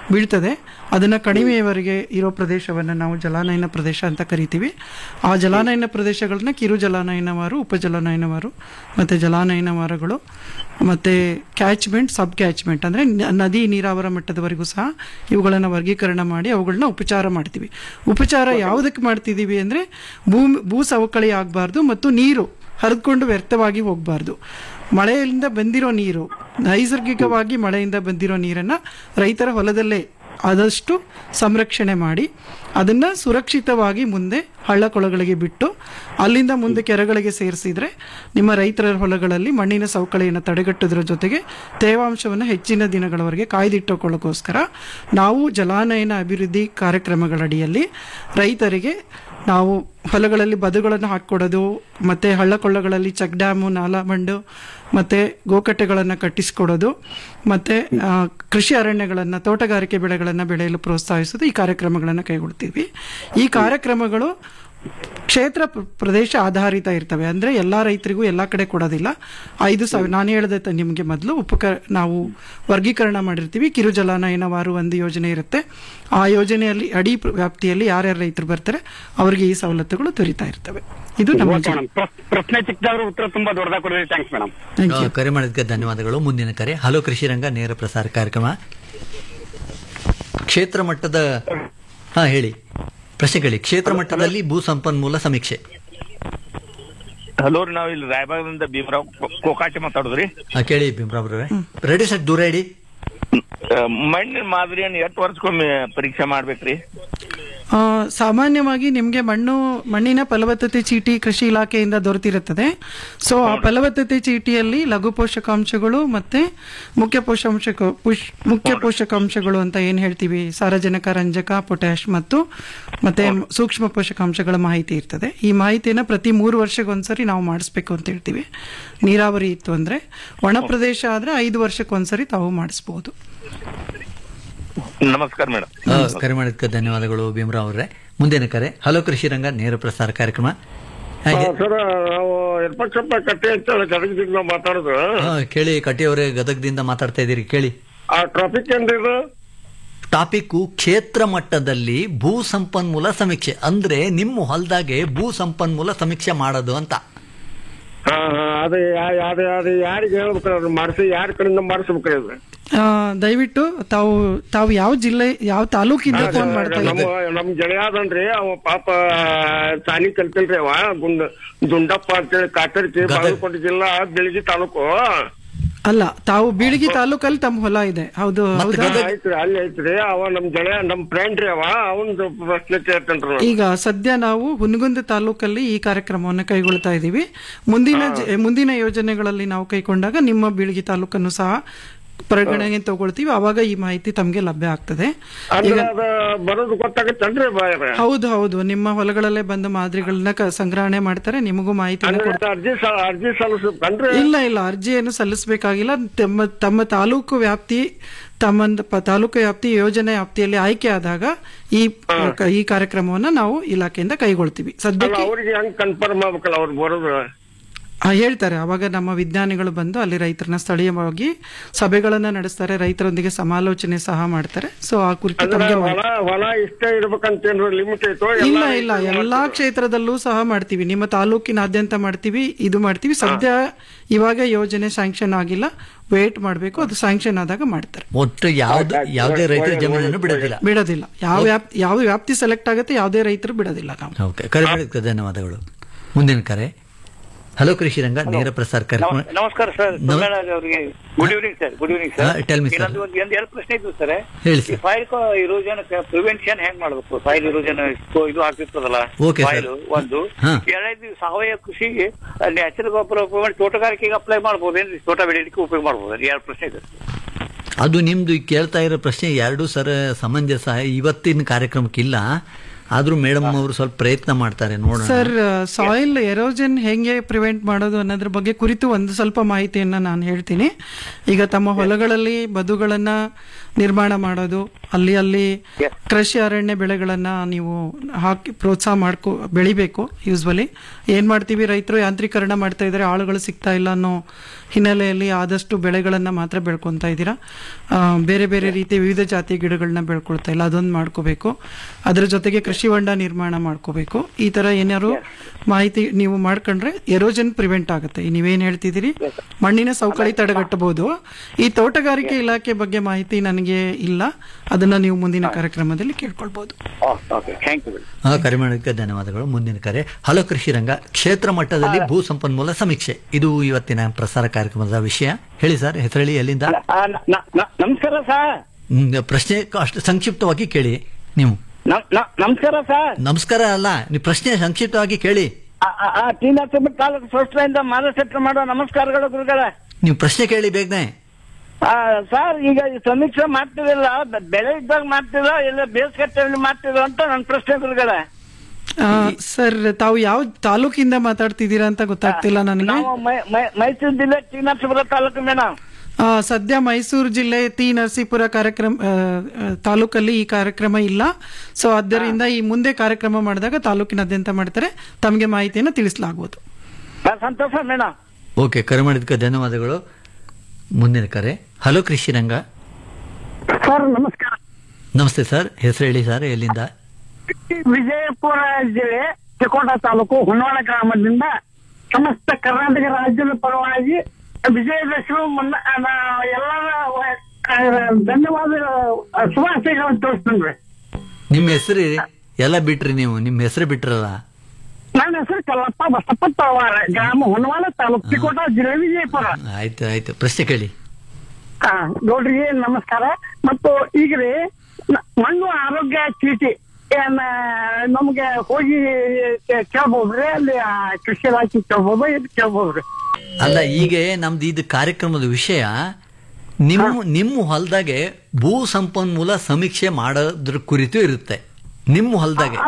ಬೀಳ್ತದೆ ಅದನ್ನ ಕಣಿವೆಯವರೆಗೆ ಇರೋ ಪ್ರದೇಶವನ್ನು ನಾವು ಜಲಾನಯನ ಪ್ರದೇಶ ಅಂತ ಕರಿತೀವಿ ಆ ಜಲಾನಯನ ಪ್ರದೇಶಗಳನ್ನ ಕಿರು ಜಲಾನಯನವಾರು ಉಪಜಲಾನಯನವಾರು ಮತ್ತು ಜಲಾನಯನವಾರಗಳು ಮತ್ತು ಕ್ಯಾಚ್ಮೆಂಟ್ ಸಬ್ ಕ್ಯಾಚ್ಮೆಂಟ್ ಅಂದರೆ ನದಿ ನೀರಾವರ ಮಟ್ಟದವರೆಗೂ ಸಹ ಇವುಗಳನ್ನು ವರ್ಗೀಕರಣ ಮಾಡಿ ಅವುಗಳನ್ನ ಉಪಚಾರ ಮಾಡ್ತೀವಿ ಉಪಚಾರ ಯಾವುದಕ್ಕೆ ಮಾಡ್ತಿದ್ದೀವಿ ಅಂದರೆ ಭೂಮಿ ಭೂ ಸವಕಳಿ ಆಗಬಾರ್ದು ಮತ್ತು ನೀರು ಹರಿದುಕೊಂಡು ವ್ಯರ್ಥವಾಗಿ ಹೋಗಬಾರ್ದು ಮಳೆಯಿಂದ ಬಂದಿರೋ ನೀರು ನೈಸರ್ಗಿಕವಾಗಿ ಮಳೆಯಿಂದ ಬಂದಿರೋ ನೀರನ್ನು ರೈತರ ಹೊಲದಲ್ಲೇ ಆದಷ್ಟು ಸಂರಕ್ಷಣೆ ಮಾಡಿ ಅದನ್ನು ಸುರಕ್ಷಿತವಾಗಿ ಮುಂದೆ ಹಳ್ಳ ಕೊಳಗಳಿಗೆ ಬಿಟ್ಟು ಅಲ್ಲಿಂದ ಮುಂದೆ ಕೆರೆಗಳಿಗೆ ಸೇರಿಸಿದ್ರೆ ನಿಮ್ಮ ರೈತರ ಹೊಲಗಳಲ್ಲಿ ಮಣ್ಣಿನ ಸವಕಳಿಯನ್ನು ತಡೆಗಟ್ಟೋದ್ರ ಜೊತೆಗೆ ತೇವಾಂಶವನ್ನು ಹೆಚ್ಚಿನ ದಿನಗಳವರೆಗೆ ಕಾಯ್ದಿಟ್ಟುಕೊಳ್ಳೋಕ್ಕೋಸ್ಕರ ನಾವು ಜಲಾನಯನ ಅಭಿವೃದ್ಧಿ ಕಾರ್ಯಕ್ರಮಗಳಡಿಯಲ್ಲಿ ರೈತರಿಗೆ ನಾವು ಹೊಲಗಳಲ್ಲಿ ಬದುಗಳನ್ನು ಹಾಕ್ಕೊಡೋದು ಮತ್ತು ಹಳ್ಳಕೊಳ್ಳಗಳಲ್ಲಿ ಚೆಕ್ ಡ್ಯಾಮು ನಾಲಾ ಬಂಡು ಮತ್ತು ಗೋಕಟ್ಟೆಗಳನ್ನು ಕಟ್ಟಿಸ್ಕೊಡೋದು ಮತ್ತು ಕೃಷಿ ಅರಣ್ಯಗಳನ್ನು ತೋಟಗಾರಿಕೆ ಬೆಳೆಗಳನ್ನು ಬೆಳೆಯಲು ಪ್ರೋತ್ಸಾಹಿಸೋದು ಈ ಕಾರ್ಯಕ್ರಮಗಳನ್ನು ಕೈಗೊಳ್ತೀವಿ ಈ ಕಾರ್ಯಕ್ರಮಗಳು ಕ್ಷೇತ್ರ ಪ್ರ- ಪ್ರದೇಶ ಆಧಾರಿತ ಇರ್ತವೆ ಅಂದರೆ ಎಲ್ಲ ರೈತರಿಗೂ ಎಲ್ಲ ಕಡೆ ಕೊಡೋದಿಲ್ಲ ಐದು ಸಾವಿರ ನಾನು ಹೇಳಿದೆ ತ- ನಿಮಗೆ ಮೊದಲು ಉಪಕ ನಾವು ವರ್ಗೀಕರಣ ಮಾಡಿರ್ತೀವಿ ಕಿರು ಜಲಾನಯನವಾರು ಒಂದು ಯೋಜನೆ ಇರುತ್ತೆ ಆ ಯೋಜನೆಯಲ್ಲಿ ಅಡಿ ಪ್ರ- ವ್ಯಾಪ್ತಿಯಲ್ಲಿ ಯಾರ್ಯಾರು ರೈತರು ಬರ್ತಾರೆ ಅವರಿಗೆ ಈ ಸವಲತ್ತುಗಳು ದೊರೀತಾ ಇರ್ತವೆ ಇದು ನಮ್ಮ ಓಕೆ ಮೇಡಮ್ ಪ್ರಶ್ನೆ ಚಿಕ್ಕದವ್ರ ಉತ್ತರ ತುಂಬಾ ದೊಡ್ಡದಾಗಿ ಕೊಡಿದ್ರಿ ಥ್ಯಾಂಕ್ಸ್ ಮೇಡಮ್ ಥ್ಯಾಂಕ್ ಯು ಆ, ಕರೆ ಮಾಡಿದ್ದಕ್ಕೆ ಧನ್ಯವಾದಗಳು ಮುಂದಿನ ಕರೆ ಹಲೋ ಕೃಷಿ ರಂಗ ನೇರ ಪ್ರಸಾರ ಕಾರ್ಯಕ್ರಮ ಕ್ಷೇತ್ರ ಮಟ್ಟದ ಹಾ ಹೇಳಿ ಪ್ರಶ್ನೆ ಕೇಳಿ ಕ್ಷೇತ್ರ ಮಟ್ಟದಲ್ಲಿ ಭೂ ಸಂಪನ್ಮೂಲ ಸಮೀಕ್ಷೆ ಹಲೋ ರೀ ನಾವು ಇಲ್ಲಿ ರಾಯಬಾಗದಿಂದ ಭೀಮರಾವ್ ಕೋ- ಕೋಕಾಟಿ ಮಾತಾಡುದ್ರಿ ಆ, ಕೇಳಿ ಭೀಮರಾವ್ರವ್ರೆ ರೆಡಿ ಸರ್ ದೂರ ಇಡಿ ಆ, ಮಣ್ಣಿನ ಮಾದರಿಯನ್ನು ಎಷ್ಟು ವರ್ಷಕ್ಕೊಮ್ಮೆ ಪರೀಕ್ಷೆ ಮಾಡ್ಬೇಕ್ರಿ ಆ, ಸಾಮಾನ್ಯವಾಗಿ ನಿಮಗೆ ಮಣ್ಣು ಮಣ್ಣಿನ ಫಲವತ್ತತೆ ಚೀಟಿ ಕೃಷಿ ಇಲಾಖೆಯಿಂದ ದೊರೆತಿರುತ್ತದೆ ಸೊ ಆ ಫಲವತ್ತತೆ ಚೀಟಿಯಲ್ಲಿ ಲಘು ಪೋಷಕಾಂಶಗಳು ಮತ್ತೆ ಮುಖ್ಯ ಪೋಷಾಂಶ ಪುಷ್ ಮುಖ್ಯ ಪೋಷಕಾಂಶಗಳು ಅಂತ ಏನು ಹೇಳ್ತೀವಿ ಸಾರಜನಕ ರಂಜಕ ಪೊಟ್ಯಾಶ್ ಮತ್ತು ಮತ್ತೆ ಸೂಕ್ಷ್ಮ ಪೋಷಕಾಂಶಗಳ ಮಾಹಿತಿ ಇರ್ತದೆ ಈ ಮಾಹಿತಿಯನ್ನು ಪ್ರತಿ ಮೂರು ವರ್ಷಕ್ಕೊಂದ್ಸರಿ ನಾವು ಮಾಡಿಸ್ಬೇಕು ಅಂತ ಹೇಳ್ತೀವಿ ನೀರಾವರಿ ಇತ್ತು ಅಂದ್ರೆ ಒಣ ಪ್ರದೇಶ ಆದ್ರೆ ಐದು ವರ್ಷಕ್ಕೊಂದ್ಸರಿ ತಾವು ಮಾಡಿಸ್ಬೋದು ನಮಸ್ಕಾರ ಮೇಡಮ್ ಆ, ಕರೆ ಮಾಡಿದ್ದಕ್ಕೆ ಧನ್ಯವಾದಗಳು ಭೀಮರಾವ್ ಅವರೇ ಮುಂದಿನ ಕರೆ ಹಲೋ ಕೃಷಿ ರಂಗ ನೇರ ಪ್ರಸಾರ ಕಾರ್ಯಕ್ರಮ ಹಾಗೆ ಸರ್ ನಾವು ಯರ್ಪಕ್ಷಪ್ಪ ಕಟ್ಟೆ ಅಂತ ಗದಗದಿಂದ ನಾವು ಮಾತಾಡೋದು ಆ, ಕೇಳಿ ಕಟ್ಟಿಯವರೇ ಗದಗದಿಂದ ಮಾತಾಡ್ತಾ ಇದ್ದೀರಿ ಕೇಳಿ ಆ ಟ್ರಾಫಿಕ್ ಏನ್ರಿ ಇದು ಟಾಪಿಕ್ಕು ಕ್ಷೇತ್ರ ಮಟ್ಟದಲ್ಲಿ ಭೂ ಸಂಪನ್ಮೂಲ ಸಮೀಕ್ಷೆ ಅಂದ್ರೆ ನಿಮ್ಮ ಹೊಲದಾಗೆ ಭೂ ಸಂಪನ್ಮೂಲ ಸಮೀಕ್ಷೆ ಮಾಡೋದು ಅಂತ ಹಾ ಹಾ ಅದೇ ಯಾ- ಯಾವ್ದು ಯಾವ್ದು ಯಾರಿಗೆ ಹೇಳ್ಬೇಕ್ರಿ ಅದು ಮಾಡಿಸಿ ಯಾರ ಕಡೆಯಿಂದ ಮಾಡಿಸ್ಬೇಕ್ರಿ ಅದು ಆ, ದಯವಿಟ್ಟು ತಾವು ತಾವು ಯಾವ ಜಿಲ್ಲೆ ಯಾವ ತಾಲೂಕಿಂದ ಫೋನ್ ಮಾಡ್ತಾ ನಮ್ಮ ಇದ್ದೀವಿ ನಮ್ ಗೆಳೆಯ ಅದನ್ರಿ ಅವ ಪಾಪ ಸಾಲಿ ಕಲ್ತಿಲ್ರಿ ಅವ ಗುಂಡ್ ದುಂಡಪ್ಪ ಅಂತೇಳಿ ಕಾತರ್ಕಿ ಬಾಗಲಕೋಟೆ ಜಿಲ್ಲಾ ಬೆಳಗಿ ತಾಲೂಕು ಅಲ್ಲ ತಾವು ಬೀಳಗಿ ತಾಲೂಕಲ್ಲಿ ತಮ್ಮ ಹೊಲ ಇದೆ ಹೌದು ಹೌದಾ ಐತ್ರಿ ಅಲ್ಲಿ ಐತ್ರಿ ಅವ ನಮ್ ಗೆಳೆಯ ನಮ್ ಫ್ರೆಂಡ್ ರೀ ಅವ ಅವನ್ ಪ್ರಶ್ನೆ ಕೇಳ್ತೇನ್ರಿ ನಾನು. ಈಗ ಸದ್ಯ ನಾವು ಹುನಗುಂದ ತಾಲೂಕಲ್ಲಿ ಈ ಕಾರ್ಯಕ್ರಮವನ್ನು ಕೈಗೊಳ್ತಾ ಇದ್ದೀವಿ ಮುಂದಿನ ಜ- ಮುಂದಿನ ಯೋಜನೆಗಳಲ್ಲಿ ನಾವು ಕೈಗೊಂಡಾಗ ನಿಮ್ಮ ಬೀಳಗಿ ತಾಲೂಕನ್ನು ಸಹ ಪರಿಗಣನೆಗೆ ತಗೊಳ್ತೀವಿ ಅವಾಗ ಈ ಮಾಹಿತಿ ತಮಗೆ ಲಭ್ಯ ಆಗ್ತದೆ ಅಂದ್ರ ಈಗ ಅದ ಬರೋದು ಗೊತ್ತಾಗತ್ತೇನ್ರಿ ಬಾಯ್ರೆ ಹೌದು ಹೌದು ನಿಮ್ಮ ಹೊಲಗಳಲ್ಲೇ ಬಂದ ಮಾದರಿಗಳನ್ನ ಕ- ಸಂಗ್ರಹಣೆ ಮಾಡ್ತಾರೆ ನಿಮಗೂ ಮಾಹಿತಿಯನ್ನು ಅಂದ್ರೆ ಕೊಡ್ತಾರೆ ಅರ್ಜಿ ಸ- ಅರ್ಜಿ ಸಲ್ಲಿಸ್ಬೇಕನ್ರಿ ಇಲ್ಲ ಇಲ್ಲ ಅರ್ಜಿಯನ್ನು ಸಲ್ಲಿಸಬೇಕಾಗಿಲ್ಲ ತಮ್ಮ ತಮ್ಮ ತಾಲೂಕು ವ್ಯಾಪ್ತಿ ತಮ್ಮ ಪ- ತಾಲೂಕು ವ್ಯಾಪ್ತಿ ಯೋಜನೆ ವ್ಯಾಪ್ತಿಯಲ್ಲಿ ಆಯ್ಕೆ ಆದಾಗ ಈ ಈ ಕಾರ್ಯಕ್ರಮವನ್ನ ನಾವು ಇಲಾಖೆಯಿಂದ ಕೈಗೊಳ್ತೀವಿ ಅಲ್ಲ ಸದ್ಯಕ್ಕೆ ಅವ್ರಿಗೆ ಹೆಂಗ್ ಕನ್ಫರ್ಮ್ ಆಗ್ಬೇಕಲ್ಲ ಅವ್ರು ಬರೋದು ಆ, ಹೇಳ್ತಾರೆ ಅವಾಗ ನಮ್ಮ ವಿಜ್ಞಾನಿಗಳು ಬಂದು ಅಲ್ಲಿ ರೈತರನ್ನ ಸ್ಥಳೀಯವಾಗಿ ಸಭೆಗಳನ್ನ ನಡೆಸ್ತಾರೆ ರೈತರೊಂದಿಗೆ ಸಮಾಲೋಚನೆ ಸಹ ಮಾಡ್ತಾರೆ ಸೊ ಆ ಕುರಿತು ಅಂದ್ರೆ ತಮಗೆ ಹೊಲ ಹೊಲ ಇಷ್ಟೇ ಇರ್ಬೇಕಂತೇನ್ರಿ ಲಿಮಿಟ್ ಐತೋ ಇಲ್ಲ ಇಲ್ಲ ಎಲ್ಲಾ ಕ್ಷೇತ್ರದಲ್ಲೂ ಸಹ ಮಾಡ್ತೀವಿ ನಿಮ್ಮ ತಾಲೂಕಿನಾದ್ಯಂತ ಮಾಡ್ತೀವಿ ಇದು ಮಾಡ್ತೀವಿ ಸದ್ಯ ಇವಾಗ ಯೋಜನೆ ಸ್ಯಾಂಕ್ಷನ್ ಆಗಿಲ್ಲ ವೇಟ್ ಮಾಡಬೇಕು ಅದು ಸ್ಯಾಂಕ್ಷನ್ ಆದಾಗ ಮಾಡ್ತಾರೆ ಒಟ್ಟು ಯಾವ್ದು ಯಾವುದೇ ರೈತರ ಜಮೀನನ್ನು ಬಿಡೋದಿಲ್ಲ ಬಿಡೋದಿಲ್ಲ ಯಾವ ವ್ಯಾಪ್ತಿ ಯಾವ ವ್ಯಾಪ್ತಿ ಸೆಲೆಕ್ಟ್ ಆಗುತ್ತೆ ಯಾವುದೇ ರೈತರು ಬಿಡೋದಿಲ್ಲ ನಾವು ಓಕೆ ಕರೆ ಮಾಡಿದ್ದಕ್ಕೆ ಧನ್ಯವಾದಗಳು ಮುಂದಿನ ಕರೆ ಹಲೋ ಕೃಷಿ ರಂಗ ನೇರ ಪ್ರಸಾರ ಕಾರ್ಯಕ್ರಮ ನಮ- ನಮಸ್ಕಾರ ಸರ್ ನಮ- ಸೋಮನಾಥ್ ಅವರಿಗೆ good evening sir good evening ಹಾ, ಸರ್ tell me, sir. ಇನ್ನೊಂದು ಒಂದು ಒಂದು ಎರಡು ಪ್ರಶ್ನೆ ಇದ್ವು ಸರ್ ಹೇಳಿ, ಈ sir. ಫೈಲ್ ಇರೋಜನ್ ಪ್ರಿವೆನ್ಷನ್ ಹೆಂಗ್ ಮಾಡ್ಬೇಕು ಫೈಲ್ ಇರೋಜನ್ ಇದು ಆಗ್ತಿರ್ತದಲ್ಲ Okay, sir. ಫೈಲ್ ಒಂದು ಹಾ. ಎರಡನೇದು ಸಾವಯವ ಕೃಷಿಗೆ ನ್ಯಾಚುರಲ್ ಗೊಬ್ಬರ ಉಪಯೋಗ ಮಾಡಿ ತೋಟಗಾರಿಕೆಗೆ ಅಪ್ಲೈ ಮಾಡ್ಬೋದೇನ್ರಿ ತೋಟ ಬೆಳೆಯಲಿಕ್ಕೆ ಉಪಯೋಗ ಮಾಡ್ಬೋದು ಎರಡು ಪ್ರಶ್ನೆ ಇದೆ ಅದು ನಿಮ್ದು ಈ ಕೇಳ್ತಾ ಇರೋ ಪ್ರಶ್ನೆ ಎರಡೂ ಸರ ಸಮಂಜಸ ಇವತ್ತಿನ ಕಾರ್ಯಕ್ರಮಕ್ಕಿಲ್ಲ ಆದ್ರೂ ಮೇಡಮ್ ಅವರು ಸ್ವಲ್ಪ ಪ್ರಯತ್ನ ಮಾಡ್ತಾರೆ ನೋಡೋಣ ಸರ್ ಸಾಯಿಲ್ ಎರೋಜನ್ ಹೆಂಗೆ ಪ್ರಿವೆಂಟ್ ಮಾಡೋದು ಅನ್ನೋದ್ರ ಬಗ್ಗೆ ಕುರಿತು ಒಂದು ಸ್ವಲ್ಪ ಮಾಹಿತಿಯನ್ನ ನಾನು ಹೇಳ್ತೀನಿ ಈಗ ತಮ್ಮ ಹೊಲಗಳಲ್ಲಿ ಬದುಗಳನ್ನ ನಿರ್ಮಾಣ ಮಾಡೋದು ಅಲ್ಲಿ ಅಲ್ಲಿ ಕೃಷಿ ಅರಣ್ಯ ಬೆಳೆಗಳನ್ನ ನೀವು ಹಾಕಿ ಪ್ರೋತ್ಸಾಹ ಮಾಡ್ಕೊ ಬೆಳಿಬೇಕು ಯೂಸ್ವಲಿ ಏನ್ ಮಾಡ್ತೀವಿ ರೈತರು ಯಾಂತ್ರೀಕರಣ ಮಾಡ್ತಾ ಇದ್ದಾರೆ ಆಳುಗಳು ಸಿಗ್ತಾ ಇಲ್ಲ ಅನ್ನೋ ಹಿನ್ನೆಲೆಯಲ್ಲಿ ಆದಷ್ಟು ಬೆಳೆಗಳನ್ನ ಮಾತ್ರ ಬೆಳ್ಕೊತಾ ಇದ್ದೀರಾ ಆ, ಬೇರೆ ಬೇರೆ ರೀತಿ ವಿವಿಧ ಜಾತಿಯ ಗಿಡಗಳನ್ನ ಬೆಳ್ಕೊಳ್ತಾ ಇಲ್ಲ ಅದೊಂದು ಮಾಡ್ಕೋಬೇಕು ಅದರ ಜೊತೆಗೆ ಕೃಷಿ ಹೊಂಡ ನಿರ್ಮಾಣ ಮಾಡ್ಕೋಬೇಕು ಈ ತರ ಏನಾದ್ರು ಮಾಹಿತಿ ನೀವು ಮಾಡ್ಕೊಂಡ್ರೆ ಎರೋಜನ್ ಪ್ರಿವೆಂಟ್ ಆಗುತ್ತೆ ಈ ನೀವೇನ್ ಹೇಳ್ತಿದ್ದೀರಿ ಮಣ್ಣಿನ ಸವಕಳಿ ತಡೆಗಟ್ಟಬಹುದು ಈ ತೋಟಗಾರಿಕೆ ಇಲಾಖೆ ಬಗ್ಗೆ ಮಾಹಿತಿ ನನಗೆ ಇಲ್ಲ ಅದನ್ನ ನೀವು ಮುಂದಿನ ಕಾರ್ಯಕ್ರಮದಲ್ಲಿ ಕೇಳ್ಕೊಳ್ಬಹುದು ಓಕೆ ಥ್ಯಾಂಕ್ ಯು ಆ, ಕರೆ ಮಾಡೋದಕ್ಕೆ ಧನ್ಯವಾದಗಳು ಮುಂದಿನ ಕರೆ ಹಲೋ ಕೃಷಿ ರಂಗ ಕ್ಷೇತ್ರ ಮಟ್ಟದಲ್ಲಿ ಭೂ ಸಂಪನ್ಮೂಲ ಸಮೀಕ್ಷೆ ಇದು ಇವತ್ತಿನ ಪ್ರಸಾರ ಕಾರ್ಯಕ್ರಮದ ವಿಷಯ ಹೇಳಿ ಸರ್ ಹೆಸರಳಿ ಎಲ್ಲಿಂದ ನಮಸ್ಕಾರ ಸರ್ ಹ್ಮ್, ಪ್ರಶ್ನೆ ಅಷ್ಟು ಸಂಕ್ಷಿಪ್ತವಾಗಿ ಕೇಳಿ ನೀವು ನಮಸ್ಕಾರ ಸರ್ ನಮಸ್ಕಾರ ಅಲ್ಲ ನೀವು ಪ್ರಶ್ನೆ ಸಂಕ್ಷಿಪ್ತವಾಗಿ ಕೇಳಿ ಟಿ ನರಸಿಂಹ ತಾಲೂಕು ಸೋಷ್ಟಿಂದ ಮಾನಸೆಟ್ಟ ಮಾಡೋ ನಮಸ್ಕಾರಗಳು ಗುರುಗಳ ನೀವು ಪ್ರಶ್ನೆ ಕೇಳಿ ಬೇಗನೆ ಸರ್ ಈಗ ಈ ಸಮೀಕ್ಷೆ ಮಾಡ್ತಿರಲ್ಲ ಬೆ- ಬೆಳೆ ಇದ್ದಾಗ ಮಾಡ್ತಿರೋ ಇಲ್ಲ ಬೇಸಿಗೆ ಟೈಮಲ್ಲಿ ಮಾಡ್ತಿರೋ ಅಂತ ನನ್ನ ಪ್ರಶ್ನೆ ಗುರುಗಳ ಆ, ಸರ್ ತಾವು ಯಾವ ತಾಲೂಕಿಂದ ಮಾತಾಡ್ತಿದ್ದೀರಾ ಅಂತ ಗೊತ್ತಾಗ್ತಿಲ್ಲ ನನಗೆ ನಾವು ಮೈ- ಮೈ- ಮೈಸೂರು ಜಿಲ್ಲೆ ಟಿ ನರಸೀಪುರ ತಾಲೂಕು ಮೇಡಮ್ ಆ, ಸದ್ಯ ಮೈಸೂರು ಜಿಲ್ಲೆ ತಿ ನರಸೀಪುರ ಕಾರ್ಯಕ್ರಮ ಆ, ಆ, ತಾಲೂಕಲ್ಲಿ ಈ ಕಾರ್ಯಕ್ರಮ ಇಲ್ಲ ಸೊ ಆದ್ದರಿಂದ ಈ ಮುಂದೆ ಕಾರ್ಯಕ್ರಮ ಮಾಡಿದಾಗ ತಾಲೂಕಿನಾದ್ಯಂತ ಮಾಡ್ತಾರೆ ತಮಗೆ ಮಾಹಿತಿಯನ್ನು ತಿಳಿಸಲಾಗುವುದು ಸಂತೋಷ ಮೇಡಮ್ ಓಕೆ ಕರೆ ಮಾಡಿದ್ದಕ್ಕೆ ಧನ್ಯವಾದಗಳು ಮುಂದಿನ ಕರೆ ಹಲೋ ಕೃಷಿ ರಂಗ ಸರ್ ನಮಸ್ಕಾರ ನಮಸ್ತೆ ಸರ್ ಹೆಸರು ಹೇಳಿ ಸರ್ ಎಲ್ಲಿಂದ ವಿಜಯಪುರ ಜಿಲ್ಲೆ ಚಿಕೋಟ ತಾಲೂಕು ಹೊನ್ನಾಳ ಗ್ರಾಮದಿಂದ ಸಮಸ್ತ ಕರ್ನಾಟಕ ರಾಜ್ಯದ ಪರವಾಗಿ ವಿಜಯದಶಮಿ ಮುನ್ನ ಆ, ಎಲ್ಲರ ಆ, ಧನ್ಯವಾದ ಆ, ಶುಭಾಶಯಗಳನ್ನು ತೋರಿಸ್ತೇನೆ ನಿಮ್ಮ ಹೆಸರು ಎಲ್ಲ ಬಿಟ್ರಿ ನೀವು ನಿಮ್ಮ ಹೆಸರು ಬಿಟ್ರಲ್ಲ ನನ್ನ ಹೆಸರು ಕಲ್ಲಪ್ಪ ಬಸಪ್ಪ ತಳವಾರ ಗ್ರಾಮ ಹೊನ್ನವಾಳ ತಾಲೂಕು ಚಿಕೋಟ ಜಿಲ್ಲೆ ವಿಜಯಪುರ ಆಯ್ತು ಆಯ್ತು ಪ್ರಶ್ನೆ ಕೇಳಿ ಹಾ ನೋಡ್ರಿ ನಮಸ್ಕಾರ ಮತ್ತು ಈಗ ರೀ ನ- ಮಣ್ಣು ಆರೋಗ್ಯ ಚೀಟಿ ಏನ್ ನಮ್ಗೆ ಹೋಗಿ ಕೇ- ಕೇಳ್ಬೋದ್ರಿ ಅಲ್ಲಿ ಆ, ಕೃಷಿ ಇಲಾಖೆ ಕೇಳ್ಬೋದು ಇದು ಕೇಳ್ಬೋದ್ರಿ ಅಲ್ಲ ಈಗ ನಮ್ದು ಇದು ಕಾರ್ಯಕ್ರಮದ ವಿಷಯ ನಿಮ್ಮ ನಿಮ್ಮ ಹೊಲದಾಗೆ ಭೂ ಸಂಪನ್ಮೂಲ ಸಮೀಕ್ಷೆ ಮಾಡೋದ್ರ ಕುರಿತು ಇರುತ್ತೆ ನಿಮ್ಮ ಹೊಲದಾಗೆ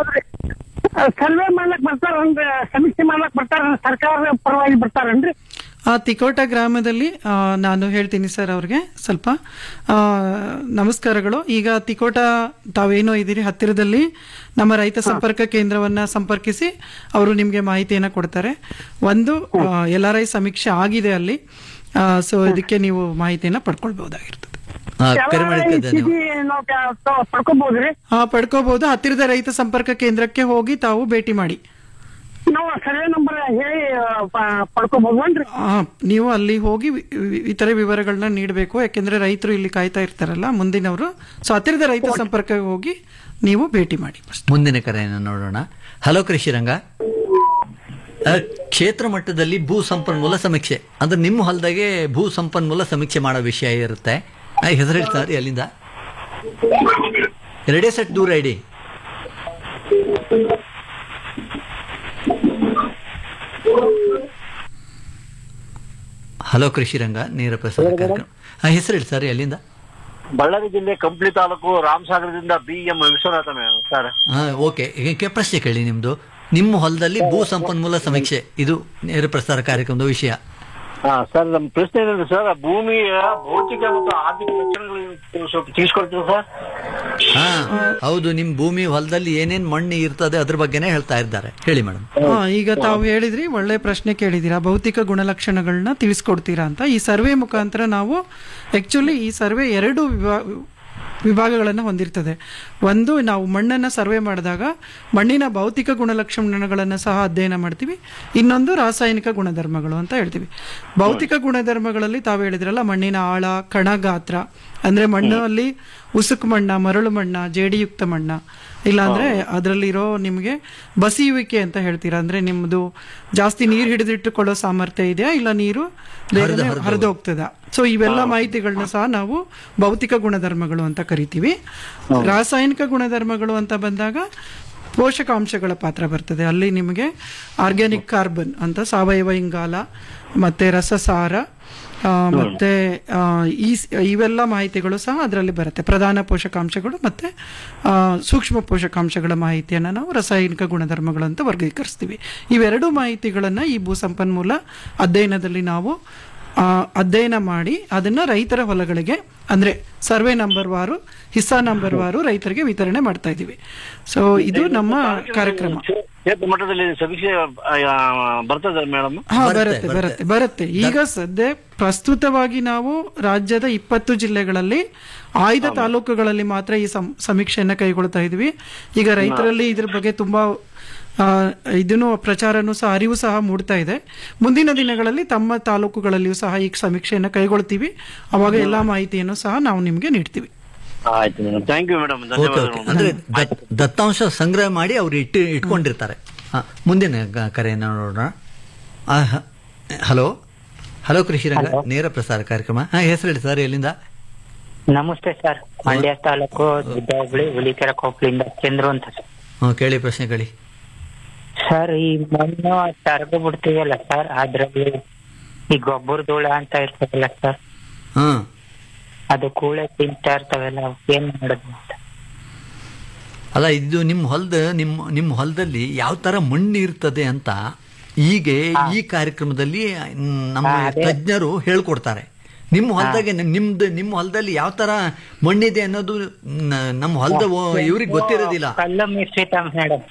ಸರ್ವೆ ಮಾಡ್ಲಕ್ ಬರ್ತಾರನ್ರಿ ಸಮೀಕ್ಷೆ ಮಾಡ್ಲಕ್ ಬರ್ತಾರ ಸರ್ಕಾರ ಪರವಾಗಿ ಬರ್ತಾರನ್ರಿ ಆ ತಿಕೋಟ ಗ್ರಾಮದಲ್ಲಿ ಆ, ನಾನು ಹೇಳ್ತೀನಿ ಸರ್ ಅವ್ರಿಗೆ ಸ್ವಲ್ಪ ಆ, ನಮಸ್ಕಾರಗಳು ಈಗ ತಿಕೋಟ ತಾವೇನೋ ಇದ್ದೀರಿ ಹತ್ತಿರದಲ್ಲಿ ನಮ್ಮ ರೈತ ಸಂಪರ್ಕ ಕೇಂದ್ರವನ್ನ ಸಂಪರ್ಕಿಸಿ ಅವರು ನಿಮಗೆ ಮಾಹಿತಿಯನ್ನ ಕೊಡ್ತಾರೆ ಒಂದು ಎಲ್ ಆರ್ ಐ ಸಮೀಕ್ಷೆ ಆಗಿದೆ ಅಲ್ಲಿ ಸೊ ಇದಕ್ಕೆ ನೀವು ಮಾಹಿತಿಯನ್ನ ಪಡ್ಕೊಳ್ಬಹುದಾಗಿರ್ತದೆ ಆ, ಕರೆ ಮಾಡಿದ್ದಕ್ಕೆ ಧನ್ಯವಾದ ಚೀಟಿ ನಾವು ಕ- ತ- ಪಡ್ಕೋಬಹುದ್ರಿ ಹಾ ಪಡ್ಕೋಬಹುದು ಹತ್ತಿರದ ರೈತ ಸಂಪರ್ಕ ಕೇಂದ್ರಕ್ಕೆ ಹೋಗಿ ತಾವು ಭೇಟಿ ಮಾಡಿ ನಾವು ಸರ್ವೆ ನಂಬರ್ ಹೇಳಿ ಪ- ಪಡ್ಕೋಬಹುದನ್ರಿ ಆ, ನೀವು ಅಲ್ಲಿ ಹೋಗಿ ವಿ- ವಿ- ಇತರೆ ವಿವರಗಳನ್ನ ನೀಡಬೇಕು ಯಾಕೆಂದ್ರೆ ರೈತರು ಇಲ್ಲಿ ಕಾಯ್ತಾ ಇರ್ತಾರಲ್ಲ ಮುಂದಿನವರು ಸೊ ಹತ್ತಿರದ ರೈತ ಸಂಪರ್ಕಕ್ಕೆ ಹೋಗಿ ನೀವು ಭೇಟಿ ಮಾಡಿ ಮುಂದಿನ ಕರೆಯನ್ನು ನೋಡೋಣ ಹಲೋ ಕೃಷಿ ರಂಗ ಆ, ಕ್ಷೇತ್ರ ಮಟ್ಟದಲ್ಲಿ ಭೂ ಸಂಪನ್ಮೂಲ ಸಮೀಕ್ಷೆ ಅಂದ್ರೆ ನಿಮ್ಮ ಹೊಲದಾಗೆ ಭೂ ಸಂಪನ್ಮೂಲ ಸಮೀಕ್ಷೆ ಮಾಡೋ ವಿಷಯ ಇರುತ್ತೆ ಆ, ಹೆಸರು ಹೇಳ್ತಾರೆ ಅಲ್ಲಿಂದ ಎರಡೇ ಸೆಟ್ ದೂರ ಇಡಿ ಹಲೋ ಕೃಷಿ ರಂಗ ನೇರ ಪ್ರಸಾರ ಕಾರ್ಯಕ್ರಮ ಆ, ಹೆಸರು ಹೇಳಿ ಸರ್ ಎಲ್ಲಿಂದ ಬಳ್ಳಾರಿ ಜಿಲ್ಲೆ ಕಂಪ್ಲಿ ತಾಲೂಕು ರಾಮಸಾಗರದಿಂದ B M Vishwanath madam sir ಹಾ ಓಕೆ ಈಗ ಪ್ರಶ್ನೆ ಕೇಳಿ ನಿಮ್ದು ನಿಮ್ಮ ಹೊಲದಲ್ಲಿ ಭೂ ಸಂಪನ್ಮೂಲ ಸಮೀಕ್ಷೆ ಇದು ನೇರ ಪ್ರಸಾರ ಕಾರ್ಯಕ್ರಮದ ವಿಷಯ ಹಾ ಸರ್ ನಮ್ಮ ಪ್ರಶ್ನೆ ಏನಂದ್ರೆ ಸರ್ ಭೂಮಿಯ ಭೌತಿಕ ಮತ್ತು ಆರ್ಥಿಕ ಲಕ್ಷಣಗಳು ಸ್ವಲ್ಪ ತಿಳಿಸ್ಕೊಡ್ತೀವಿ ಸರ್ ಹಾ ಹೌದು ನಿಮ್ ಭೂಮಿ ಹೊಲದಲ್ಲಿ ಏನೇನ್ ಮಣ್ಣು ಇರ್ತದೆ ಅದ್ರ ಬಗ್ಗೆನೇ ಹೇಳ್ತಾ ಇದ್ದಾರೆ ಹೇಳಿ ಮೇಡಮ್ ಹಾ, ಈಗ ತಾವು ಹೇಳಿದ್ರಿ ಒಳ್ಳೆ ಪ್ರಶ್ನೆ ಕೇಳಿದ್ದೀರಾ ಭೌತಿಕ ಗುಣಲಕ್ಷಣಗಳನ್ನ ತಿಳಿಸ್ಕೊಡ್ತೀರಾ ಅಂತ ಈ ಸರ್ವೆ ಮುಖಾಂತರ ನಾವು ಆಕ್ಚುಲಿ ಈ ಸರ್ವೆ ಎರಡು ವಿಭಾ- ವಿಭಾಗಗಳನ್ನು ಹೊಂದಿರ್ತದೆ ಒಂದು ನಾವು ಮಣ್ಣನ್ನು ಸರ್ವೆ ಮಾಡಿದಾಗ ಮಣ್ಣಿನ ಭೌತಿಕ ಗುಣಲಕ್ಷಣಗಳನ್ನು ಸಹ ಅಧ್ಯಯನ ಮಾಡ್ತೀವಿ ಇನ್ನೊಂದು ರಾಸಾಯನಿಕ ಗುಣಧರ್ಮಗಳು ಅಂತ ಹೇಳ್ತೀವಿ ಭೌತಿಕ ಗುಣಧರ್ಮಗಳಲ್ಲಿ ತಾವು ಹೇಳಿದ್ರಲ್ಲ ಮಣ್ಣಿನ ಆಳ ಕಣ ಗಾತ್ರ ಅಂದ್ರೆ ಮಣ್ಣಲ್ಲಿ ಉಸುಕು ಮಣ್ಣ ಮರಳು ಮಣ್ಣ ಜೇಡಿಯುಕ್ತ ಮಣ್ಣ ಇಲ್ಲಾಂದ್ರೆ ಅದರಲ್ಲಿರೋ ನಿಮಗೆ ಬಸಿಯುವಿಕೆ ಅಂತ ಹೇಳ್ತೀರಾ ಅಂದ್ರೆ ನಿಮ್ದು ಜಾಸ್ತಿ ನೀರು ಹಿಡಿದಿಟ್ಟುಕೊಳ್ಳೋ ಸಾಮರ್ಥ್ಯ ಇದೆಯಾ ಇಲ್ಲ ನೀರು ಬೇಗನೆ ಹರಿದು ಹರಿದು ಹೋಗ್ತದ ಸೊ ಇವೆಲ್ಲ ಮಾಹಿತಿಗಳನ್ನ ಸಹ ನಾವು ಭೌತಿಕ ಗುಣಧರ್ಮಗಳು ಅಂತ ಕರಿತೀವಿ ರಾಸಾಯನಿಕ ಗುಣಧರ್ಮಗಳು ಅಂತ ಬಂದಾಗ ಪೋಷಕಾಂಶಗಳ ಪಾತ್ರ ಬರ್ತದೆ ಅಲ್ಲಿ ನಿಮಗೆ ಆರ್ಗ್ಯಾನಿಕ್ ಕಾರ್ಬನ್ ಅಂತ ಸಾವಯವ ಇಂಗಾಲ ಮತ್ತೆ ರಸಸಾರ ಆ, ಮತ್ತೆ ಆ, ಈ ಸ್- ಇವೆಲ್ಲ ಮಾಹಿತಿಗಳು ಸಹ ಅದರಲ್ಲಿ ಬರುತ್ತೆ ಪ್ರಧಾನ ಪೋಷಕಾಂಶಗಳು ಮತ್ತೆ ಆ, ಸೂಕ್ಷ್ಮ ಪೋಷಕಾಂಶಗಳ ಮಾಹಿತಿಯನ್ನು ನಾವು ರಾಸಾಯನಿಕ ಗುಣಧರ್ಮಗಳು ಅಂತ ವರ್ಗೀಕರಿಸ್ತೀವಿ ಇವೆರಡು ಮಾಹಿತಿಗಳನ್ನು ಈ ಭೂ ಸಂಪನ್ಮೂಲ ಅಧ್ಯಯನದಲ್ಲಿ ನಾವು ಆ, ಅಧ್ಯಯನ ಮಾಡಿ ಅದನ್ನ ರೈತರ ಹೊಲಗಳಿಗೆ ಅಂದ್ರೆ ಸರ್ವೆ ನಂಬರ್ ವಾರು ಹಿಸ್ಸಾ ನಂಬರ್ ವಾರು ರೈತರಿಗೆ ವಿತರಣೆ ಮಾಡ್ತಾ ಇದ್ದೀವಿ ಸೊ ಇದು ನಮ್ಮ ಕಾರ್ಯಕ್ರಮ ಕ್ಷೇತ್ರ ಮಟ್ಟದಲ್ಲಿ ಸಮೀಕ್ಷೆ ಆ, ಬರ್ತದೆ ಮೇಡಮ್ ಹಾ ಬರುತ್ತೆ ಬರುತ್ತೆ ಬರುತ್ತೆ ಈಗ ಸದ್ಯ ಪ್ರಸ್ತುತವಾಗಿ ನಾವು ರಾಜ್ಯದ ಇಪ್ಪತ್ತು ಜಿಲ್ಲೆಗಳಲ್ಲಿ ಆಯ್ದ ತಾಲೂಕುಗಳಲ್ಲಿ ಮಾತ್ರ ಈ ಸಂ- ಸಮೀಕ್ಷೆಯನ್ನ ಕೈಗೊಳ್ತಾ ಇದ್ವಿ ಈಗ ರೈತರಲ್ಲಿ ಇದ್ರ ಬಗ್ಗೆ ತುಂಬಾ ಆ, ಇದನ್ನು ಪ್ರಚಾರನೂ ಸಹ ಅರಿವು ಸಹ ಮೂಡ್ತಾ ಇದೆ ಮುಂದಿನ ದಿನಗಳಲ್ಲಿ ತಮ್ಮ ತಾಲೂಕುಗಳಲ್ಲಿಯೂ ಸಹ ಈ ಸಮೀಕ್ಷೆಯನ್ನ ಕೈಗೊಳ್ತೀವಿ ಅವಾಗ ಎಲ್ಲಾ ಮಾಹಿತಿಯನ್ನು ಸಹ ನಾವು ನಿಮ್ಗೆ ನೀಡ್ತೀವಿ ಆಯ್ತು madam thank you madam okay okay ಅಂದ್ರೆ ದತ್- ದತ್ತಾಂಶ ಸಂಗ್ರಹ ಮಾಡಿ ಅವ್ರು ಇಟ್ಟು ಇಟ್ಕೊಂಡಿರ್ತಾರೆ ಹಾ, ಮುಂದಿನ ಗ- ಕರೆಯನ್ನು ನೋಡೋಣ ಆ, ಹ- ಹಲೋ ಹಲೋ ಕೃಷಿ ರಂಗ ನೇರ ಪ್ರಸಾರ ಕಾರ್ಯಕ್ರಮ ಹಾ ಹೆಸರು ಹೇಳಿ ಸರ್ ಎಲ್ಲಿಂದ ನಮಸ್ತೆ ಸರ್ ಮಂಡ್ಯ ತಾಲೂಕು ಹುಬ್ಬಳ್ಳಿ ಹುಲಿಕೆರೆ ಕೊಪ್ಪಳಿಂದ ಚಂದ್ರು ಅಂತ ಸರ್. ಹ್ಮ್, ಕೇಳಿ ಪ್ರಶ್ನೆ ಕೇಳಿ ಸರ್ ಈ ಮಣ್ಣು ತರಗು ಬಿಡ್ತೀವಲ್ಲ ಸರ್ ಅದ್ರಲ್ಲಿ ಈ ಗೊಬ್ಬರ ಧೂಳ ಅಂತ ಇರ್ತದಲ್ಲ ಸರ್ ಹ್ಮ್ ಅದು ಕೂಳೆ ತಿಂತಾ ಇರ್ತಾವಲ್ಲ ಅವಕ್ಕೆ ಏನ್ ಮಾಡೋದು ಅಂತ ಅಲ್ಲ ಇದು ನಿಮ್ಮ ಹೊಲದ ನಿಮ್ಮ ನಿಮ್ಮ ಹೊಲದಲ್ಲಿ ಯಾವ ತರ ಮಣ್ಣು ಇರ್ತದೆ ಅಂತ ಈಗ ಈ ಕಾರ್ಯಕ್ರಮದಲ್ಲಿ ಮ್, ನಮ್ಮ ಹಾ, ಅದೇ. ತಜ್ಞರು ಹೇಳ್ಕೊಡ್ತಾರೆ ನಿಮ್ಮ ಹೊಲದಾಗೆ ನಿಮ್ದು ನಿಮ್ಮ ಹೊಲದಲ್ಲಿ ಯಾವ ತರ ಮಣ್ಣಿದೆ ಅನ್ನೋದು ನ- ನಮ್ಮ ಹೊಲದ ಇವ್ರಿಗೆ ಗೊತ್ತಿರೋದಿಲ್ಲ ಕಲ್ಲು ಮಿಶ್ರಿತ ಮೇಡಮ್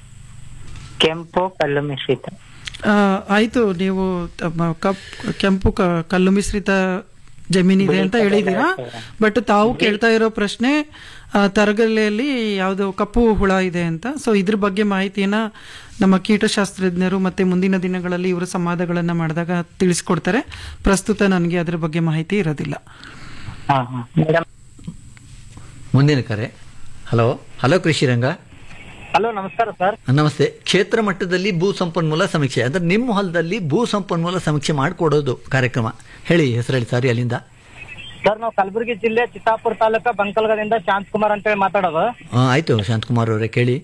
ಕೆಂಪು ಕಲ್ಲು ಮಿಶ್ರಿತ ಆ, ಆಯ್ತು ನೀವು ತಮ್ಮ ಕಪ್ ಕೆಂಪು ಕ- ಕಲ್ಲು ಮಿಶ್ರಿತ ಜಮೀನಿದೆ ಅಂತ ಹೇಳಿದೀರಾ ಬಟ್ ತಾವು ಕೇಳ್ತಾ ಇರೋ ಪ್ರಶ್ನೆ ಆ, ತರಗಲೆಯಲ್ಲಿ ಯಾವುದು ಕಪ್ಪು ಹುಳ ಇದೆ ಅಂತ ಸೊ ಇದ್ರ ಬಗ್ಗೆ ಮಾಹಿತಿಯನ್ನ ನಮ್ಮ ಕೀಟಶಾಸ್ತ್ರಜ್ಞರು ಮತ್ತೆ ಮುಂದಿನ ದಿನಗಳಲ್ಲಿ ಇವರು ಸಂವಾದಗಳನ್ನ ಮಾಡಿದಾಗ ತಿಳಿಸ್ಕೊಡ್ತಾರೆ ಪ್ರಸ್ತುತ ನನಗೆ ಅದ್ರ ಬಗ್ಗೆ ಮಾಹಿತಿ ಇರೋದಿಲ್ಲ ಮೇಡಮ್ ಮುಂದಿನ ಕರೆ ಹಲೋ ಹಲೋ ಕೃಷಿ ರಂಗ ಹಲೋ ನಮಸ್ಕಾರ ಸರ್ ನಮಸ್ತೆ ಕ್ಷೇತ್ರ ಮಟ್ಟದಲ್ಲಿ ಭೂ ಸಂಪನ್ಮೂಲ ಸಮೀಕ್ಷೆ ಅಂದ್ರೆ ನಿಮ್ಮ ಹೊಲದಲ್ಲಿ ಭೂ ಸಂಪನ್ಮೂಲ ಸಮೀಕ್ಷೆ ಮಾಡಿಕೊಡೋದು ಕಾರ್ಯಕ್ರಮ ಹೇಳಿ ಹೆಸರು ಹೇಳಿ ಸಾರಿ ಅಲ್ಲಿಂದ ಸರ್ ನಾವು ಕಲಬುರಗಿ ಜಿಲ್ಲೆ ಚಿತ್ತಾಪುರ ತಾಲೂಕ ಬಂಕಲ್ಗದಿಂದ ಶಾಂತ್ ಕುಮಾರ್ ಅಂತ ಹೇಳಿ ಮಾತಾಡೋದು ಆ, ಆಯ್ತು ಶಾಂತಕುಮಾರ್ ಅವರೇ ಕೇಳಿ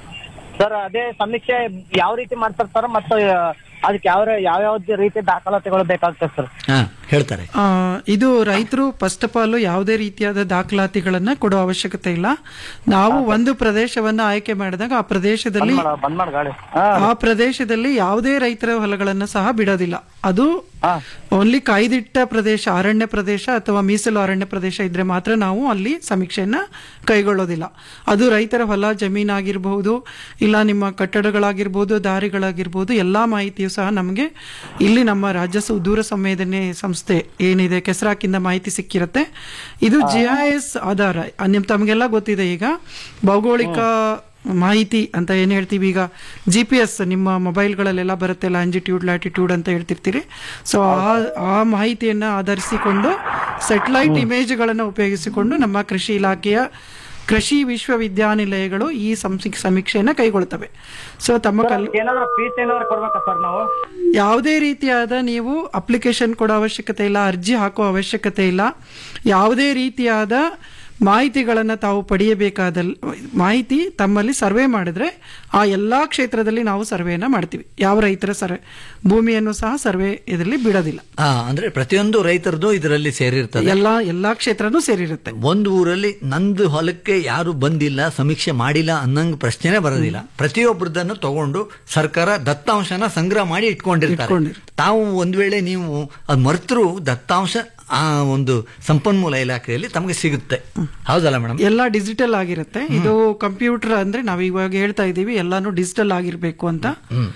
ಸರ್ ಅದೇ ಸಮೀಕ್ಷೆ ಯಾವ ರೀತಿ ಮಾಡ್ತಾರೆ ಸರ್ ಮತ್ತು ಅದಕ್ಕೆ ಯಾವ ಯಾವ ರೀತಿ ದಾಖಲಾತಿಗಳು ಬೇಕಾಗ್ತದೆ ಸರ್ ಹಾ ಹೇಳ್ತಾರೆ ಆ, ಇದು ರೈತರು ಫಸ್ಟ್ ಆಫ್ ಆಲ್ ಯಾವುದೇ ರೀತಿಯಾದ ದಾಖಲಾತಿಗಳನ್ನ ಕೊಡೋ ಅವಶ್ಯಕತೆ ಇಲ್ಲ ನಾವು ಒಂದು ಪ್ರದೇಶವನ್ನ ಆಯ್ಕೆ ಮಾಡಿದಾಗ ಆ ಪ್ರದೇಶದಲ್ಲಿ ಬಂದ್ ಮಾಡಿ ಗಾಡಿ ಆ ಪ್ರದೇಶದಲ್ಲಿ ಯಾವುದೇ ರೈತರ ಹೊಲಗಳನ್ನ ಸಹ ಬಿಡೋದಿಲ್ಲ ಅದು ಓನ್ಲಿ ಕಾಯ್ದಿಟ್ಟ ಪ್ರದೇಶ ಅರಣ್ಯ ಪ್ರದೇಶ ಅಥವಾ ಮೀಸಲು ಅರಣ್ಯ ಪ್ರದೇಶ ಇದ್ರೆ ಮಾತ್ರ ನಾವು ಅಲ್ಲಿ ಸಮೀಕ್ಷೆಯನ್ನ ಕೈಗೊಳ್ಳೋದಿಲ್ಲ ಅದು ರೈತರ ಹೊಲ ಜಮೀನಾಗಿರ್ಬಹುದು ಇಲ್ಲ ನಿಮ್ಮ ಕಟ್ಟಡಗಳಾಗಿರ್ಬೋದು ದಾರಿಗಳಾಗಿರ್ಬೋದು ಎಲ್ಲಾ ಮಾಹಿತಿಯು ಸಹ ನಮಗೆ ಇಲ್ಲಿ ನಮ್ಮ ರಾಜ್ಯ ಸು- ದೂರ ಸಂವೇದನೆ ಸಂಸ್ಥೆ ಏನಿದೆ ಕೆಸರಾಕಿಂದ ಮಾಹಿತಿ ಸಿಕ್ಕಿರುತ್ತೆ ಇದು ಜಿ ಐ ಎಸ್ ಆಧಾರ ನಿಮ್ ತಮಗೆಲ್ಲ ಗೊತ್ತಿದೆ ಈಗ ಭೌಗೋಳಿಕ ಮಾಹಿತಿ ಅಂತ ಏನ್ ಹೇಳ್ತೀವಿ ಈಗ ಜಿ ಪಿ ಎಸ್ ನಿಮ್ಮ ಮೊಬೈಲ್ಗಳಲ್ಲೆಲ್ಲ ಬರುತ್ತೆ ಲ್ಯಾಂಜಿಟ್ಯೂಡ್ ಲ್ಯಾಟಿಟ್ಯೂಡ್ ಅಂತ ಹೇಳ್ತಿರ್ತೀರಿ ಸೊ ಆ ಆ ಮಾಹಿತಿಯನ್ನ ಆಧರಿಸಿಕೊಂಡು ಸೆಟಲೈಟ್ ಇಮೇಜ್ಗಳನ್ನು ಉಪಯೋಗಿಸಿಕೊಂಡು ನಮ್ಮ ಕೃಷಿ ಇಲಾಖೆಯ ಕೃಷಿ ವಿಶ್ವವಿದ್ಯಾನಿಲಯಗಳು ಈ ಸಂಸಿ- ಸಮೀಕ್ಷೆಯನ್ನ ಕೈಗೊಳ್ತವೆ ಸೊ ತಮ್ಮ ಕಲ್ ಏನಾದ್ರು ಫೀಸ್ ಏನಾದ್ರು ಕೊಡ್ಬೇಕಾ ಸರ್ ನಾವು ಯಾವುದೇ ರೀತಿಯಾದ ನೀವು ಅಪ್ಲಿಕೇಶನ್ ಕೊಡೋ ಅವಶ್ಯಕತೆ ಇಲ್ಲ ಅರ್ಜಿ ಹಾಕೋ ಅವಶ್ಯಕತೆ ಇಲ್ಲ ಯಾವುದೇ ರೀತಿಯಾದ ಮಾಹಿತಿಗಳನ್ನು ತಾವು ಪಡೆಯಬೇಕಾದ ಮಾಹಿತಿ ತಮ್ಮಲ್ಲಿ ಸರ್ವೆ ಮಾಡಿದ್ರೆ ಆ ಎಲ್ಲಾ ಕ್ಷೇತ್ರದಲ್ಲಿ ನಾವು ಸರ್ವೆಯನ್ನ ಮಾಡ್ತೀವಿ ಯಾವ ರೈತರ ಸರ್ವೆ ಭೂಮಿಯನ್ನು ಸಹ ಸರ್ವೆ ಇದರಲ್ಲಿ ಬಿಡೋದಿಲ್ಲ ಆ, ಅಂದ್ರೆ ಪ್ರತಿಯೊಂದು ರೈತರದು ಇದರಲ್ಲಿ ಸೇರಿರ್ತದೆ ಎಲ್ಲಾ ಎಲ್ಲಾ ಕ್ಷೇತ್ರನೂ ಸೇರಿರುತ್ತೆ ಒಂದು ಊರಲ್ಲಿ ನಂದು ಹೊಲಕ್ಕೆ ಯಾರು ಬಂದಿಲ್ಲ ಸಮೀಕ್ಷೆ ಮಾಡಿಲ್ಲ ಅನ್ನಂಗ್ ಪ್ರಶ್ನೆನೇ ಬರೋದಿಲ್ಲ ಪ್ರತಿಯೊಬ್ಬರದನ್ನು ತಗೊಂಡು ಸರ್ಕಾರ ದತ್ತಾಂಶನ ಸಂಗ್ರಹ ಮಾಡಿ ಇಟ್ಕೊಂಡಿರ್ತಾರೆ ತಾವು ಒಂದ್ ವೇಳೆ ನೀವು ಅದ್ ಮರ್ತರು ದತ್ತಾಂಶ ಆ ಒಂದು ಸಂಪನ್ಮೂಲ ಇಲಾಖೆಯಲ್ಲಿ ತಮಗೆ ಸಿಗುತ್ತೆ ಹೌದಲ್ಲ ಮೇಡಮ್ ಎಲ್ಲ ಡಿಜಿಟಲ್ ಆಗಿರುತ್ತೆ ಇದು ಕಂಪ್ಯೂಟರ್ ಅಂದ್ರೆ ನಾವ್ ಇವಾಗ ಹೇಳ್ತಾ ಇದೀವಿ ಎಲ್ಲಾನು ಡಿಜಿಟಲ್ ಆಗಿರ್ಬೇಕು ಅಂತ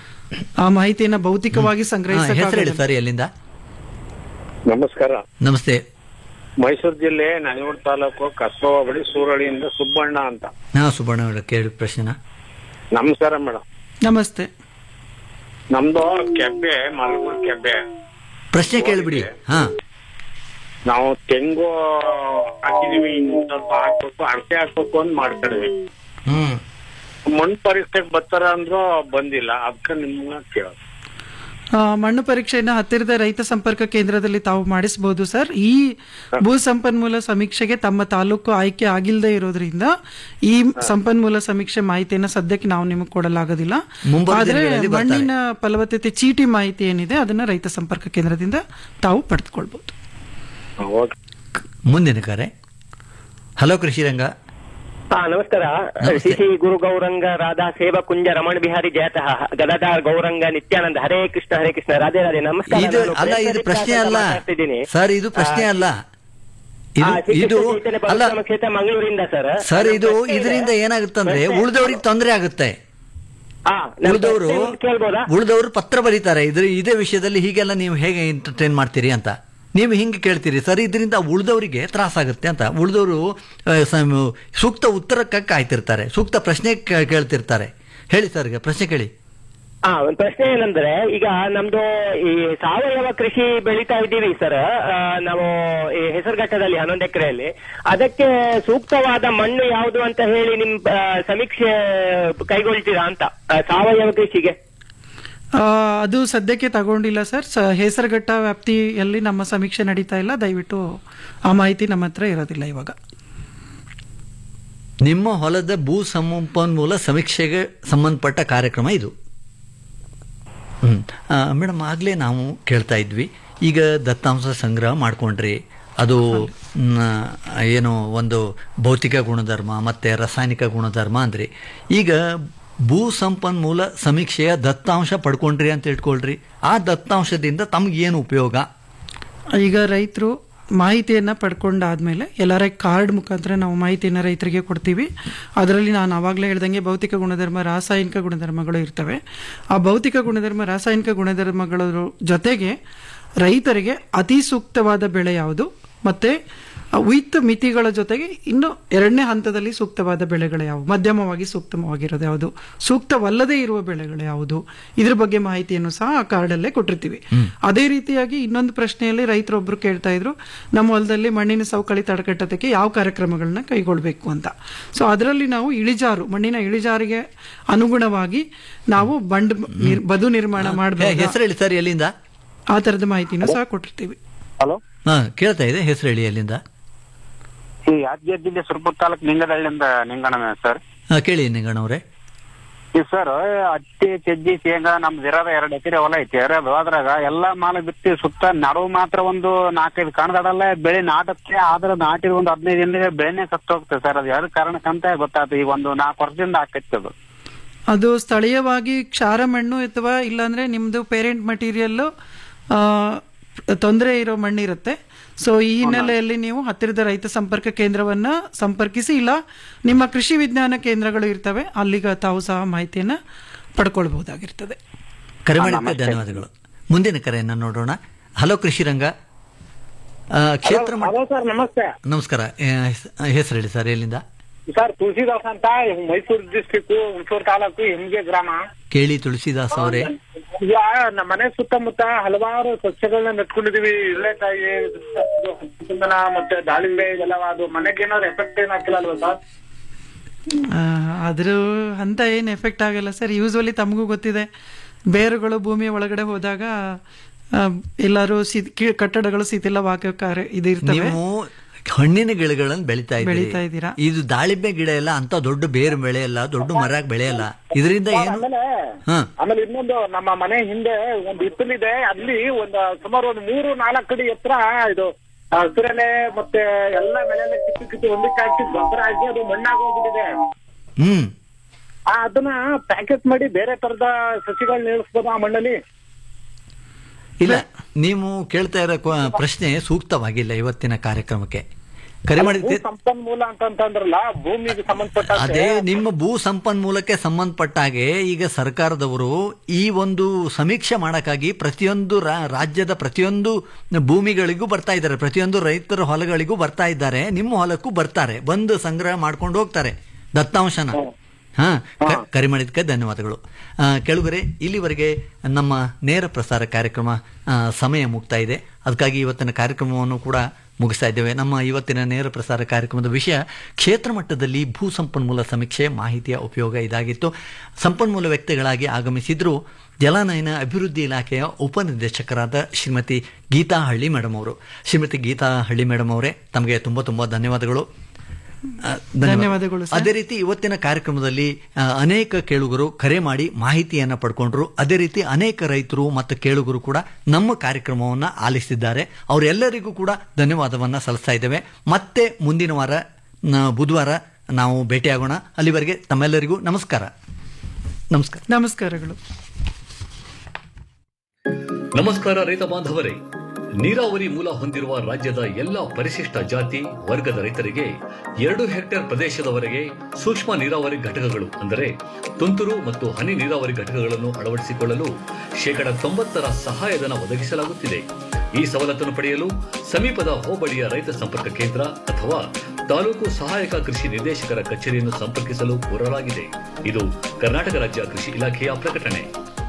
ಆ ಮಾಹಿತಿಯನ್ನ ಭೌತಿಕವಾಗಿ ಹೆಸರು ಹೇಳಿ ಸಂಗ್ರಹಿಸ ಸರಿ ಅಲ್ಲಿಂದ ನಮಸ್ಕಾರ ನಮಸ್ತೆ ಮೈಸೂರು ಜಿಲ್ಲೆ ನನೆಯೂರು ತಾಲೂಕು ಕಸ್ಬಾ ಬಳಿ ಸೂರಳಿಯಿಂದ ಸುಬ್ಬಣ್ಣ ಅಂತ ಹಾ ಸುಬ್ಬಣ್ಣ ಅವರ ಕೇಳಿ ಪ್ರಶ್ನೆನ ನಮಸ್ಕಾರ ಮೇಡಮ್ ನಮಸ್ತೆ ನಮ್ದು ಕೆಬ್ಬೆ ಮಲಗೂರು ಕೆಬ್ಬೆ ಪ್ರಶ್ನೆ ಕೇಳಿಬಿಡಿ ಹಾ ನಾವು ತೆಂಗು ಹಾಕಿದೀವಿ ಇನ್ನು ಸ್ವಲ್ಪ ಹಾಕ್ಬೇಕು ಅಳತೆ ಹಾಕ್ಬೇಕು ಅಂತ ಮಾಡ್ಕೊಂಡಿವಿ ಹ್ಮ್ ಮಣ್ಣು ಪರೀಕ್ಷೆಗೆ ಬರ್ತಾರ ಅಂದ್ರು ಬಂದಿಲ್ಲ ಅದಕ್ಕೆ ನಿಮ್ಮನ್ನ ಕೇಳೋದು ಆ, ಮಣ್ಣು ಪರೀಕ್ಷೆಯನ್ನ ಹತ್ತಿರದ ರೈತ ಸಂಪರ್ಕ ಕೇಂದ್ರದಲ್ಲಿ ತಾವು ಮಾಡಿಸಬಹುದು ಸರ್ ಈ ಭೂ ಸಂಪನ್ಮೂಲ ಸಮೀಕ್ಷೆಗೆ ತಮ್ಮ ತಾಲೂಕು ಆಯ್ಕೆ ಆಗಿಲ್ಲದೆ ಇರೋದ್ರಿಂದ ಈ ಸಂಪನ್ಮೂಲ ಸಮೀಕ್ಷೆ ಮಾಹಿತಿಯನ್ನ ಸದ್ಯಕ್ಕೆ ನಾವು ನಿಮಗೆ ಕೊಡಲಾಗೋದಿಲ್ಲ ಮುಂಬರುವ ಆದ್ರೆ ದಿನಗಳಲ್ಲಿ ಬರ್ತಾರೆ. ಮಣ್ಣಿನ ಫಲವತ್ತತೆ ಚೀಟಿ ಮಾಹಿತಿ ಏನಿದೆ ಅದನ್ನ ರೈತ ಸಂಪರ್ಕ ಕೇಂದ್ರದಿಂದ ತಾವು ಪಡೆದುಕೊಳ್ಬಹುದು ಮುಂದಿನ ಕರೆ ಹಲೋ ಕೃಷಿ ರಂಗ ಹಾ ನಮಸ್ಕಾರ ಶ್ರೀ ಶ್ರೀ ಗುರು ಗೌರಂಗ ರಾಧಾ ಸೇವಾ ಕುಂಜ ರಮಣ ಬಿಹಾರಿ ಜಯತಃ ಗದಾಧಾರ್ ಗೌರಂಗ ನಿತ್ಯಾನಂದ ಹರೇ ಕೃಷ್ಣ ಹರೇ ಕೃಷ್ಣ ರಾಧೆ ರಾಧೆ ನಮಸ್ಕಾರ ಇದು ನಾನು ಅಲ್ಲ ಇದು ಪ್ರೇಮಚಂದ್ರ ಪ್ರಶ್ನೆ ಅಂತ ಅಲ್ಲ ಮಾತಾಡ್ತಿದ್ದೀನಿ. ಸರ್ ಇದು ಪ್ರಶ್ನೆ ಆ, ಅಲ್ಲ ಆ, ಇದು ಶ್ರೀ ಇದು ಕೃಷ್ಣ ಚೈತನ್ಯ ಅಲ್ಲ ಪರಶುರಾಮ ಕ್ಷೇತ್ರ ಮಂಗಳೂರಿಂದ ಸರ್ ಸರ್ ಇದು ಪ್ರಶ್ನೆ ಇದೆ. ಇದರಿಂದ ಏನಾಗುತ್ತಂದ್ರೆ ಪ್ರಶ್ನೆ- ಉಳಿದವ್ರಿಗೆ ತೊಂದರೆ ಆಗುತ್ತೆ ಹಾ, ನನ್ನ ಉಳಿದವರು ಪ್ರಶ್ನೆ ಒಂದು ಕೇಳ್ಬೋದಾ ಉಳಿದವರು ಪತ್ರ ಬರೀತಾರೆ ಇದ್ರ ಇದೇ ವಿಷಯದಲ್ಲಿ ಹೀಗೆಲ್ಲ ನೀವು ಹೇಗೆ ಎಂಟರ್ಟೈನ್ ಮಾಡ್ತೀರಿ ಅಂತ ನೀವು ಹಿಂಗೆ ಕೇಳ್ತೀರಿ ಸರ್ ಇದರಿಂದ ಉಳಿದವರಿಗೆ ತ್ರಾಸಾಗುತ್ತೆ ಅಂತ ಉಳಿದವರು ಸೂಕ್ತ ಉತ್ತರಕ್ಕೆ ಕಾಯ್ತಿರ್ತಾರೆ ಸೂಕ್ತ ಪ್ರಶ್ನೆ ಕೇ- ಕೇಳ್ತಿರ್ತಾರೆ ಹೇಳಿ ಸರ್ ಈಗ ಪ್ರಶ್ನೆ ಕೇಳಿ ಹಾ ಒಂದು ಪ್ರಶ್ನೆ ಏನಂದ್ರೆ ಈಗ ನಮ್ದು ಈ ಸಾವಯವ ಕೃಷಿ ಬೆಳೀತಾ ಇದ್ದೀವಿ ಸರ್ ಆ, ನಾವು ಈ ಹೆಸರುಘಟ್ಟದಲ್ಲಿ ಹನ್ನೊಂದು ಎಕರೆಯಲ್ಲಿ ಅದಕ್ಕೆ ಸೂಕ್ತವಾದ ಮಣ್ಣು ಯಾವುದು ಅಂತ ಹೇಳಿ ನಿಮ್ ಆ, ಸಮೀಕ್ಷೆ ಕೈಗೊಳ್ತೀರಾ ಅಂತ ಆ, ಸಾವಯವ ಕೃಷಿಗೆ ಆ, ಅದು ಸದ್ಯಕ್ಕೆ ತಗೊಂಡಿಲ್ಲ ಸರ್ ಸ- ಹೆಸರುಘಟ್ಟ ವ್ಯಾಪ್ತಿಯಲ್ಲಿ ನಮ್ಮ ಸಮೀಕ್ಷೆ ನಡೀತಾ ಇಲ್ಲ ದಯವಿಟ್ಟು ಆ ಮಾಹಿತಿ ನಮ್ಮ ಹತ್ರ ಇರೋದಿಲ್ಲ ಇವಾಗ ನಿಮ್ಮ ಹೊಲದ ಭೂ ಸಂಪನ್ಮೂಲ ಸಮೀಕ್ಷೆಗೆ ಸಂಬಂಧಪಟ್ಟ ಕಾರ್ಯಕ್ರಮ ಇದು ಹ್ಮ್ ಮೇಡಮ್ ಆಗಲೇ ನಾವು ಕೇಳ್ತಾ ಇದ್ವಿ ಈಗ ದತ್ತಾಂಶ ಸಂಗ್ರಹ ಮಾಡ್ಕೊಂಡ್ರಿ ಅದು ಮ್, ಏನು ಒಂದು ಭೌತಿಕ ಗುಣಧರ್ಮ ಮತ್ತು ರಾಸಾಯನಿಕ ಗುಣಧರ್ಮ ಅಂದ್ರಿ ಈಗ ಭೂ ಸಂಪನ್ಮೂಲ ಸಮೀಕ್ಷೆಯ ದತ್ತಾಂಶ ಪಡ್ಕೊಂಡ್ರಿ ಅಂತ ಇಟ್ಕೊಳ್ರಿ ಆ ದತ್ತಾಂಶದಿಂದ ತಮಗೇನು ಉಪಯೋಗ ಈಗ ರೈತರು ಮಾಹಿತಿಯನ್ನ ಪಡ್ಕೊಂಡಾದ್ಮೇಲೆ ಎಲ್ಲರ ಕಾರ್ಡ್ ಮುಖಾಂತರ ನಾವು ಮಾಹಿತಿಯನ್ನ ರೈತರಿಗೆ ಕೊಡ್ತೀವಿ ಅದರಲ್ಲಿ ನಾನು ಆವಾಗಲೇ ಹೇಳ್ದಂಗೆ ಭೌತಿಕ ಗುಣಧರ್ಮ ರಾಸಾಯನಿಕ ಗುಣಧರ್ಮಗಳು ಇರ್ತವೆ ಆ ಭೌತಿಕ ಗುಣಧರ್ಮ ರಾಸಾಯನಿಕ ಗುಣಧರ್ಮಗಳ ಜೊತೆಗೆ ರೈತರಿಗೆ ಅತಿ ಸೂಕ್ತವಾದ ಬೆಳೆ ಯಾವುದು ಮತ್ತೆ ವಿತ್ ಮಿತಿಗಳ ಜೊತೆಗೆ ಇನ್ನು ಎರಡನೇ ಹಂತದಲ್ಲಿ ಸೂಕ್ತವಾದ ಬೆಳೆಗಳು ಯಾವುವು ಮಧ್ಯಮವಾಗಿ ಸೂಕ್ತವಾಗಿರೋದು ಯಾವುದು ಸೂಕ್ತವಲ್ಲದೇ ಇರುವ ಬೆಳೆಗಳು ಯಾವುದು ಇದ್ರ ಬಗ್ಗೆ ಮಾಹಿತಿಯನ್ನು ಸಹ ಆ ಕಾರ್ಡಲ್ಲೇ ಕೊಟ್ಟಿರ್ತೀವಿ ಅದೇ ರೀತಿಯಾಗಿ ಇನ್ನೊಂದು ಪ್ರಶ್ನೆಯಲ್ಲಿ ರೈತರೊಬ್ರು ಕೇಳ್ತಾ ಇದ್ರು ನಮ್ಮ ಹೊಲದಲ್ಲಿ ಮಣ್ಣಿನ ಸವಕಳಿ ತಡೆಗಟ್ಟೋದಕ್ಕೆ ಯಾವ ಕಾರ್ಯಕ್ರಮಗಳನ್ನ ಕೈಗೊಳ್ಬೇಕು ಅಂತ ಸೊ ಅದರಲ್ಲಿ ನಾವು ಇಳಿಜಾರು ಮಣ್ಣಿನ ಇಳಿಜಾರಿಗೆ ಅನುಗುಣವಾಗಿ ನಾವು ಬಂಡ್ ನಿರ್- ಬದು ನಿರ್ಮಾಣ ಮಾಡಬೇಕು ಹೆಸರು ಹೇಳಿ ಸರ್ ಎಲ್ಲಿಂದ ಆ ತರದ ಮಾಹಿತಿನೂ ಸಹ ಕೊಟ್ಟಿರ್ತೀವಿ ಹಲೋ ಹಾ ಕೇಳ್ತಾ ಇದೆ ಹೆಸರು ಹೇಳಿ ಎಲ್ಲಿಂದ ಈ ಯಾದಗಿರಿ ಜಿಲ್ಲೆ ಸುರಪುರ ತಾಲೂಕು ನಿಂಗದಳ್ಳಿಯಿಂದ ನಿಂಗಣ್ಣ ಸರ್ ಹಾ ಕೇಳಿ ನಿಂಗಣ್ಣವ್ರೆ ಈ ಸರ್ ಹತ್ತಿ ಚಜ್ಜಿ ಶೇಂಗಾ ನಮ್ದು ಇರೋದ ಎರಡು ಎಕರೆ ಹೊಲ ಐತಿ ಇರೋದು ಅದ್ರಾಗ ಎಲ್ಲಾ ಮಾಲ ಬಿತ್ತಿ ಸುತ್ತ ನಡುವು ಮಾತ್ರ ಒಂದು ನಾಲ್ಕೈದು ಕಣದಡಲ್ಲ ಬೆಳೆ ನಾಟಕ್ಕೆ ಆದ್ರ ನಾಟಿದ ಒಂದು ಹದಿನೈದು ದಿನಕ್ಕೆ ಬೆಳೆನೇ ಸತ್ತು ಹೋಗ್ತದೆ ಸರ್ ಅದು ಯಾರು ಕಾರಣಕ್ಕಂತ ಗೊತ್ತಾಯ್ತು ಈಗ ಒಂದು ನಾಲ್ಕು ವರ್ಷದಿಂದ ಆಕೈತಿ ಅದು ಅದು ಸ್ಥಳೀಯವಾಗಿ ಕ್ಷಾರ ಮಣ್ಣು ಅಥವಾ ಇಲ್ಲಾಂದ್ರೆ ನಿಮ್ದು ಪೇರೆಂಟ್ ಮಟೀರಿಯಲ್ ತೊಂದರೆ ಇರೋ ಮಣ್ಣಿರುತ್ತೆ ಸೊ ಈ ಹಿನ್ನೆಲೆಯಲ್ಲಿ ನೀವು ಹತ್ತಿರದ ರೈತ ಸಂಪರ್ಕ ಕೇಂದ್ರವನ್ನ ಸಂಪರ್ಕಿಸಿ ಇಲ್ಲ ನಿಮ್ಮ ಕೃಷಿ ವಿಜ್ಞಾನ ಕೇಂದ್ರಗಳು ಇರ್ತವೆ ಅಲ್ಲಿಗ ತಾವು ಸಹ ಮಾಹಿತಿಯನ್ನ ಪಡ್ಕೊಳ್ಬಹುದಾಗಿರ್ತದೆ ಕರೆ ಮಾಡಿದ್ದಕ್ಕೆ ಧನ್ಯವಾದಗಳು ಮುಂದಿನ ಕರೆಯನ್ನು ನೋಡೋಣ ಹಲೋ ಕೃಷಿ ರಂಗ ಆ, ಕ್ಷೇತ್ರ ಮಟ್ಟ- ಹಲೋ ಸರ್ ನಮಸ್ತೆ ನಮಸ್ಕಾರ ಹೆಸರು ಹೇಳಿ ಸರ್ ಎಲ್ಲಿಂದ ಸರ್ ತುಳಸಿದಾಸ್ ಅಂತ ಮೈಸೂರು ಡಿಸ್ಟಿಕ್ ಹುಣಸೂರು ತಾಲೂಕು ಹೆಮ್ಗೆ ಗ್ರಾಮ ಕೇಳಿ ತುಳಸಿದಾಸ್ ಅವರೇ ಈಗ ನಮ್ಮ ಮನೆ ಸುತ್ತಮುತ್ತ ಹಲವಾರು ಸಸ್ಯಗಳನ್ನ ನೆಟ್ಕೊಂಡಿದೀವಿ ಇಳ್ಳೆಕಾಯಿ ಚಂದನ ಮತ್ತೆ ದಾಳಿಂಬೆ ಇದೆಲ್ಲ ಅದು ಮನೆಗೆ ಏನಾದ್ರು ಎಫೆಕ್ಟ್ ಏನ್ ಹಾಕಿಲ್ಲ ಅಲ್ವಾ ಸರ್ ಆ, ಅದ್ರ ಅಂತ ಏನು ಎಫೆಕ್ಟ್ ಆಗಲ್ಲ ಸರ್ ಯೂಸ್ವಲಿ ತಮಗೂ ಗೊತ್ತಿದೆ ಬೇರುಗಳು ಭೂಮಿಯ ಒಳಗಡೆ ಹೋದಾಗ ಆ, ಎಲ್ಲರೂ ಸಿ ಕಿ- ಕಟ್ಟಡಗಳು ಶಿಥಿಲವಾಗೋ ಕಾರ್ಯ ಇದು ಇರ್ತವೆ ನೀವು ಹಣ್ಣಿನ ಗಿಡಗಳನ್ನು ಬೆಳಿತಾ ಬೆಳಿತಾ ಇದ್ದೀರಿ ಇದ್ದೀರಾ. ಇದು ದಾಳಿಂಬೆ ಗಿಡ ಎಲ್ಲ ಅಂತ ದೊಡ್ಡ ಬೇರು ಬೆಳೆಯಲ್ಲ ದೊಡ್ಡ ಮರ ಬೆಳೆಯಲ್ಲ ಇದರಿಂದ ಏನು ಆಮೇಲೆ ಹಾ ಆಮೇಲೆ ಇನ್ನೊಂದು ನಮ್ಮ ಮನೆ ಹಿಂದೆ ಒಂದು ಹಿತ್ತಲಿದೆ ಅಲ್ಲಿ ಒಂದು ಸುಮಾರು ಒಂದು ಮೂರು ನಾಲ್ಕು ಅಡಿ ಎತ್ತರ ಇದು ಹಸಿರೆಲೆ ಮತ್ತೆ ಎಲ್ಲ ಬೆಳೆಯಲ್ಲ ಕಿತ್ತು ಕಿತ್ತು ಒಂದಕ್ಕೆ ಹಾಕಿ ಗೊಬ್ಬರ ಹಾಕಿ ಅದು ಮಣ್ಣಾಗಿ ಹೋಗ್ಬಿಟ್ಟಿದೆ ಹ್ಮ್ ಆ, ಅದನ್ನ ಪ್ಯಾಕೆಟ್ ಮಾಡಿ ಬೇರೆ ತರದ ಸಸಿಗಳನ್ನ ಇಳಿಸ್ಬೋದು ಆ ಮಣ್ಣಲ್ಲಿ ಇಲ್ಲ ನೀವು ಕೇಳ್ತಾ ಇರೋ ಕ್ವ- ಪ್ರಶ್ನೆ ಸೂಕ್ತವಾಗಿಲ್ಲ ಇವತ್ತಿನ ಕಾರ್ಯಕ್ರಮಕ್ಕೆ ಕರೆ ಭೂ ಮಾಡಿದ್ದೆ ಸಂಪನ್ಮೂಲ ಅಂತಂತಂದ್ರಲ್ಲ ಭೂಮಿಗೆ ಸಂಬಂಧಪಟ್ಟ ಅದೇ ನಿಮ್ಮ ಭೂ ಸಂಪನ್ಮೂಲಕ್ಕೆ ಸಂಬಂಧಪಟ್ಟ ಹಾಗೆ ಈಗ ಸರ್ಕಾರದವರು ಈ ಒಂದು ಸಮೀಕ್ಷೆ ಮಾಡಕ್ಕಾಗಿ ಪ್ರತಿಯೊಂದು ರಾ- ರಾಜ್ಯದ ಪ್ರತಿಯೊಂದು ಭೂಮಿಗಳಿಗೂ ಬರ್ತಾ ಇದ್ದಾರೆ ಪ್ರತಿಯೊಂದು ರೈತರ ಹೊಲಗಳಿಗೂ ಬರ್ತಾ ಇದ್ದಾರೆ ನಿಮ್ಮ ಹೊಲಕ್ಕೂ ಬರ್ತಾರೆ ಬಂದು ಸಂಗ್ರಹ ಮಾಡ್ಕೊಂಡು ಹೋಗ್ತಾರೆ ದತ್ತಾಂಶನ ಹಾ ಕ- ಕರೆ ಮಾಡಿದ್ದಕ್ಕೆ ಧನ್ಯವಾದಗಳು ಆ, ಕೆಳಗರೆ ಇಲ್ಲಿವರೆಗೆ ನಮ್ಮ ನೇರ ಪ್ರಸಾರ ಕಾರ್ಯಕ್ರಮ ಆ, ಸಮಯ ಮುಗ್ತಾ ಇದೆ ಅದಕ್ಕಾಗಿ ಇವತ್ತಿನ ಕಾರ್ಯಕ್ರಮವನ್ನು ಕೂಡ ಮುಗಿಸ್ತಾ ಇದ್ದೇವೆ ನಮ್ಮ ಇವತ್ತಿನ ನೇರ ಪ್ರಸಾರ ಕಾರ್ಯಕ್ರಮದ ವಿಷಯ ಕ್ಷೇತ್ರ ಮಟ್ಟದಲ್ಲಿ ಭೂ ಸಂಪನ್ಮೂಲ ಸಮೀಕ್ಷೆ ಮಾಹಿತಿಯ ಉಪಯೋಗ ಇದಾಗಿತ್ತು ಸಂಪನ್ಮೂಲ ವ್ಯಕ್ತಿಗಳಾಗಿ ಆಗಮಿಸಿದ್ರು ಜಲಾನಯನ ಅಭಿವೃದ್ಧಿ ಇಲಾಖೆಯ ಉಪನಿರ್ದೇಶಕರಾದ ಶ್ರೀಮತಿ ಗೀತಾ ಹಳ್ಳಿ ಮೇಡಮ್ ಅವರು ಶ್ರೀಮತಿ ಗೀತಾ ಹಳ್ಳಿ ಮೇಡಮ್ ಅವರೇ ತಮಗೆ ತುಂಬ ತುಂಬ ಧನ್ಯವಾದಗಳು ಆ, ಧನ್ಯವಾದಗಳು ಸರ್. ಅದೇ ರೀತಿ ಇವತ್ತಿನ ಕಾರ್ಯಕ್ರಮದಲ್ಲಿ ಆ, ಅನೇಕ ಕೇಳುಗರು ಕರೆ ಮಾಡಿ ಮಾಹಿತಿಯನ್ನು ಪಡ್ಕೊಂಡ್ರು ಅದೇ ರೀತಿ ಅನೇಕ ರೈತರು ಮತ್ತು ಕೇಳುಗರು ಕೂಡ ನಮ್ಮ ಕಾರ್ಯಕ್ರಮವನ್ನು ಆಲಿಸಿದ್ದಾರೆ ಅವರೆಲ್ಲರಿಗೂ ಕೂಡ ಧನ್ಯವಾದವನ್ನು ಸಲ್ಲಿಸ್ತಾ ಇದ್ದೇವೆ ಮತ್ತೆ ಮುಂದಿನ ವಾರ ನ- ಬುಧವಾರ ನಾವು ಭೇಟಿಯಾಗೋಣ ಅಲ್ಲಿವರೆಗೆ ತಮ್ಮೆಲ್ಲರಿಗೂ ನಮಸ್ಕಾರ ನಮಸ್ಕಾರ ನಮಸ್ಕಾರಗಳು ನಮಸ್ಕಾರ ರೈತ ಬಾಂಧವರೇ ನೀರಾವರಿ ಮೂಲ ಹೊಂದಿರುವ ರಾಜ್ಯದ ಎಲ್ಲಾ ಪರಿಶಿಷ್ಟ ಜಾತಿ ವರ್ಗದ ರೈತರಿಗೆ ಎರಡು ಹೆಕ್ಟೇರ್ ಪ್ರದೇಶದವರೆಗೆ ಸೂಕ್ಷ್ಮ ನೀರಾವರಿ ಘಟಕಗಳು ಅಂದರೆ ತುಂತುರು ಮತ್ತು ಹನಿ ನೀರಾವರಿ ಘಟಕಗಳನ್ನು ಅಳವಡಿಸಿಕೊಳ್ಳಲು ಶೇಕಡ ತೊಂಬತ್ತರ ಸಹಾಯಧನ ಒದಗಿಸಲಾಗುತ್ತಿದೆ ಈ ಸವಲತ್ತನ್ನು ಪಡೆಯಲು ಸಮೀಪದ ಹೋಬಳಿಯ ರೈತ ಸಂಪರ್ಕ ಕೇಂದ್ರ ಅಥವಾ ತಾಲೂಕು ಸಹಾಯಕ ಕೃಷಿ ನಿರ್ದೇಶಕರ ಕಚೇರಿಯನ್ನು ಸಂಪರ್ಕಿಸಲು ಕೋರಲಾಗಿದೆ ಇದು ಕರ್ನಾಟಕ ರಾಜ್ಯ ಕೃಷಿ ಇಲಾಖೆಯ ಪ್ರಕಟಣೆ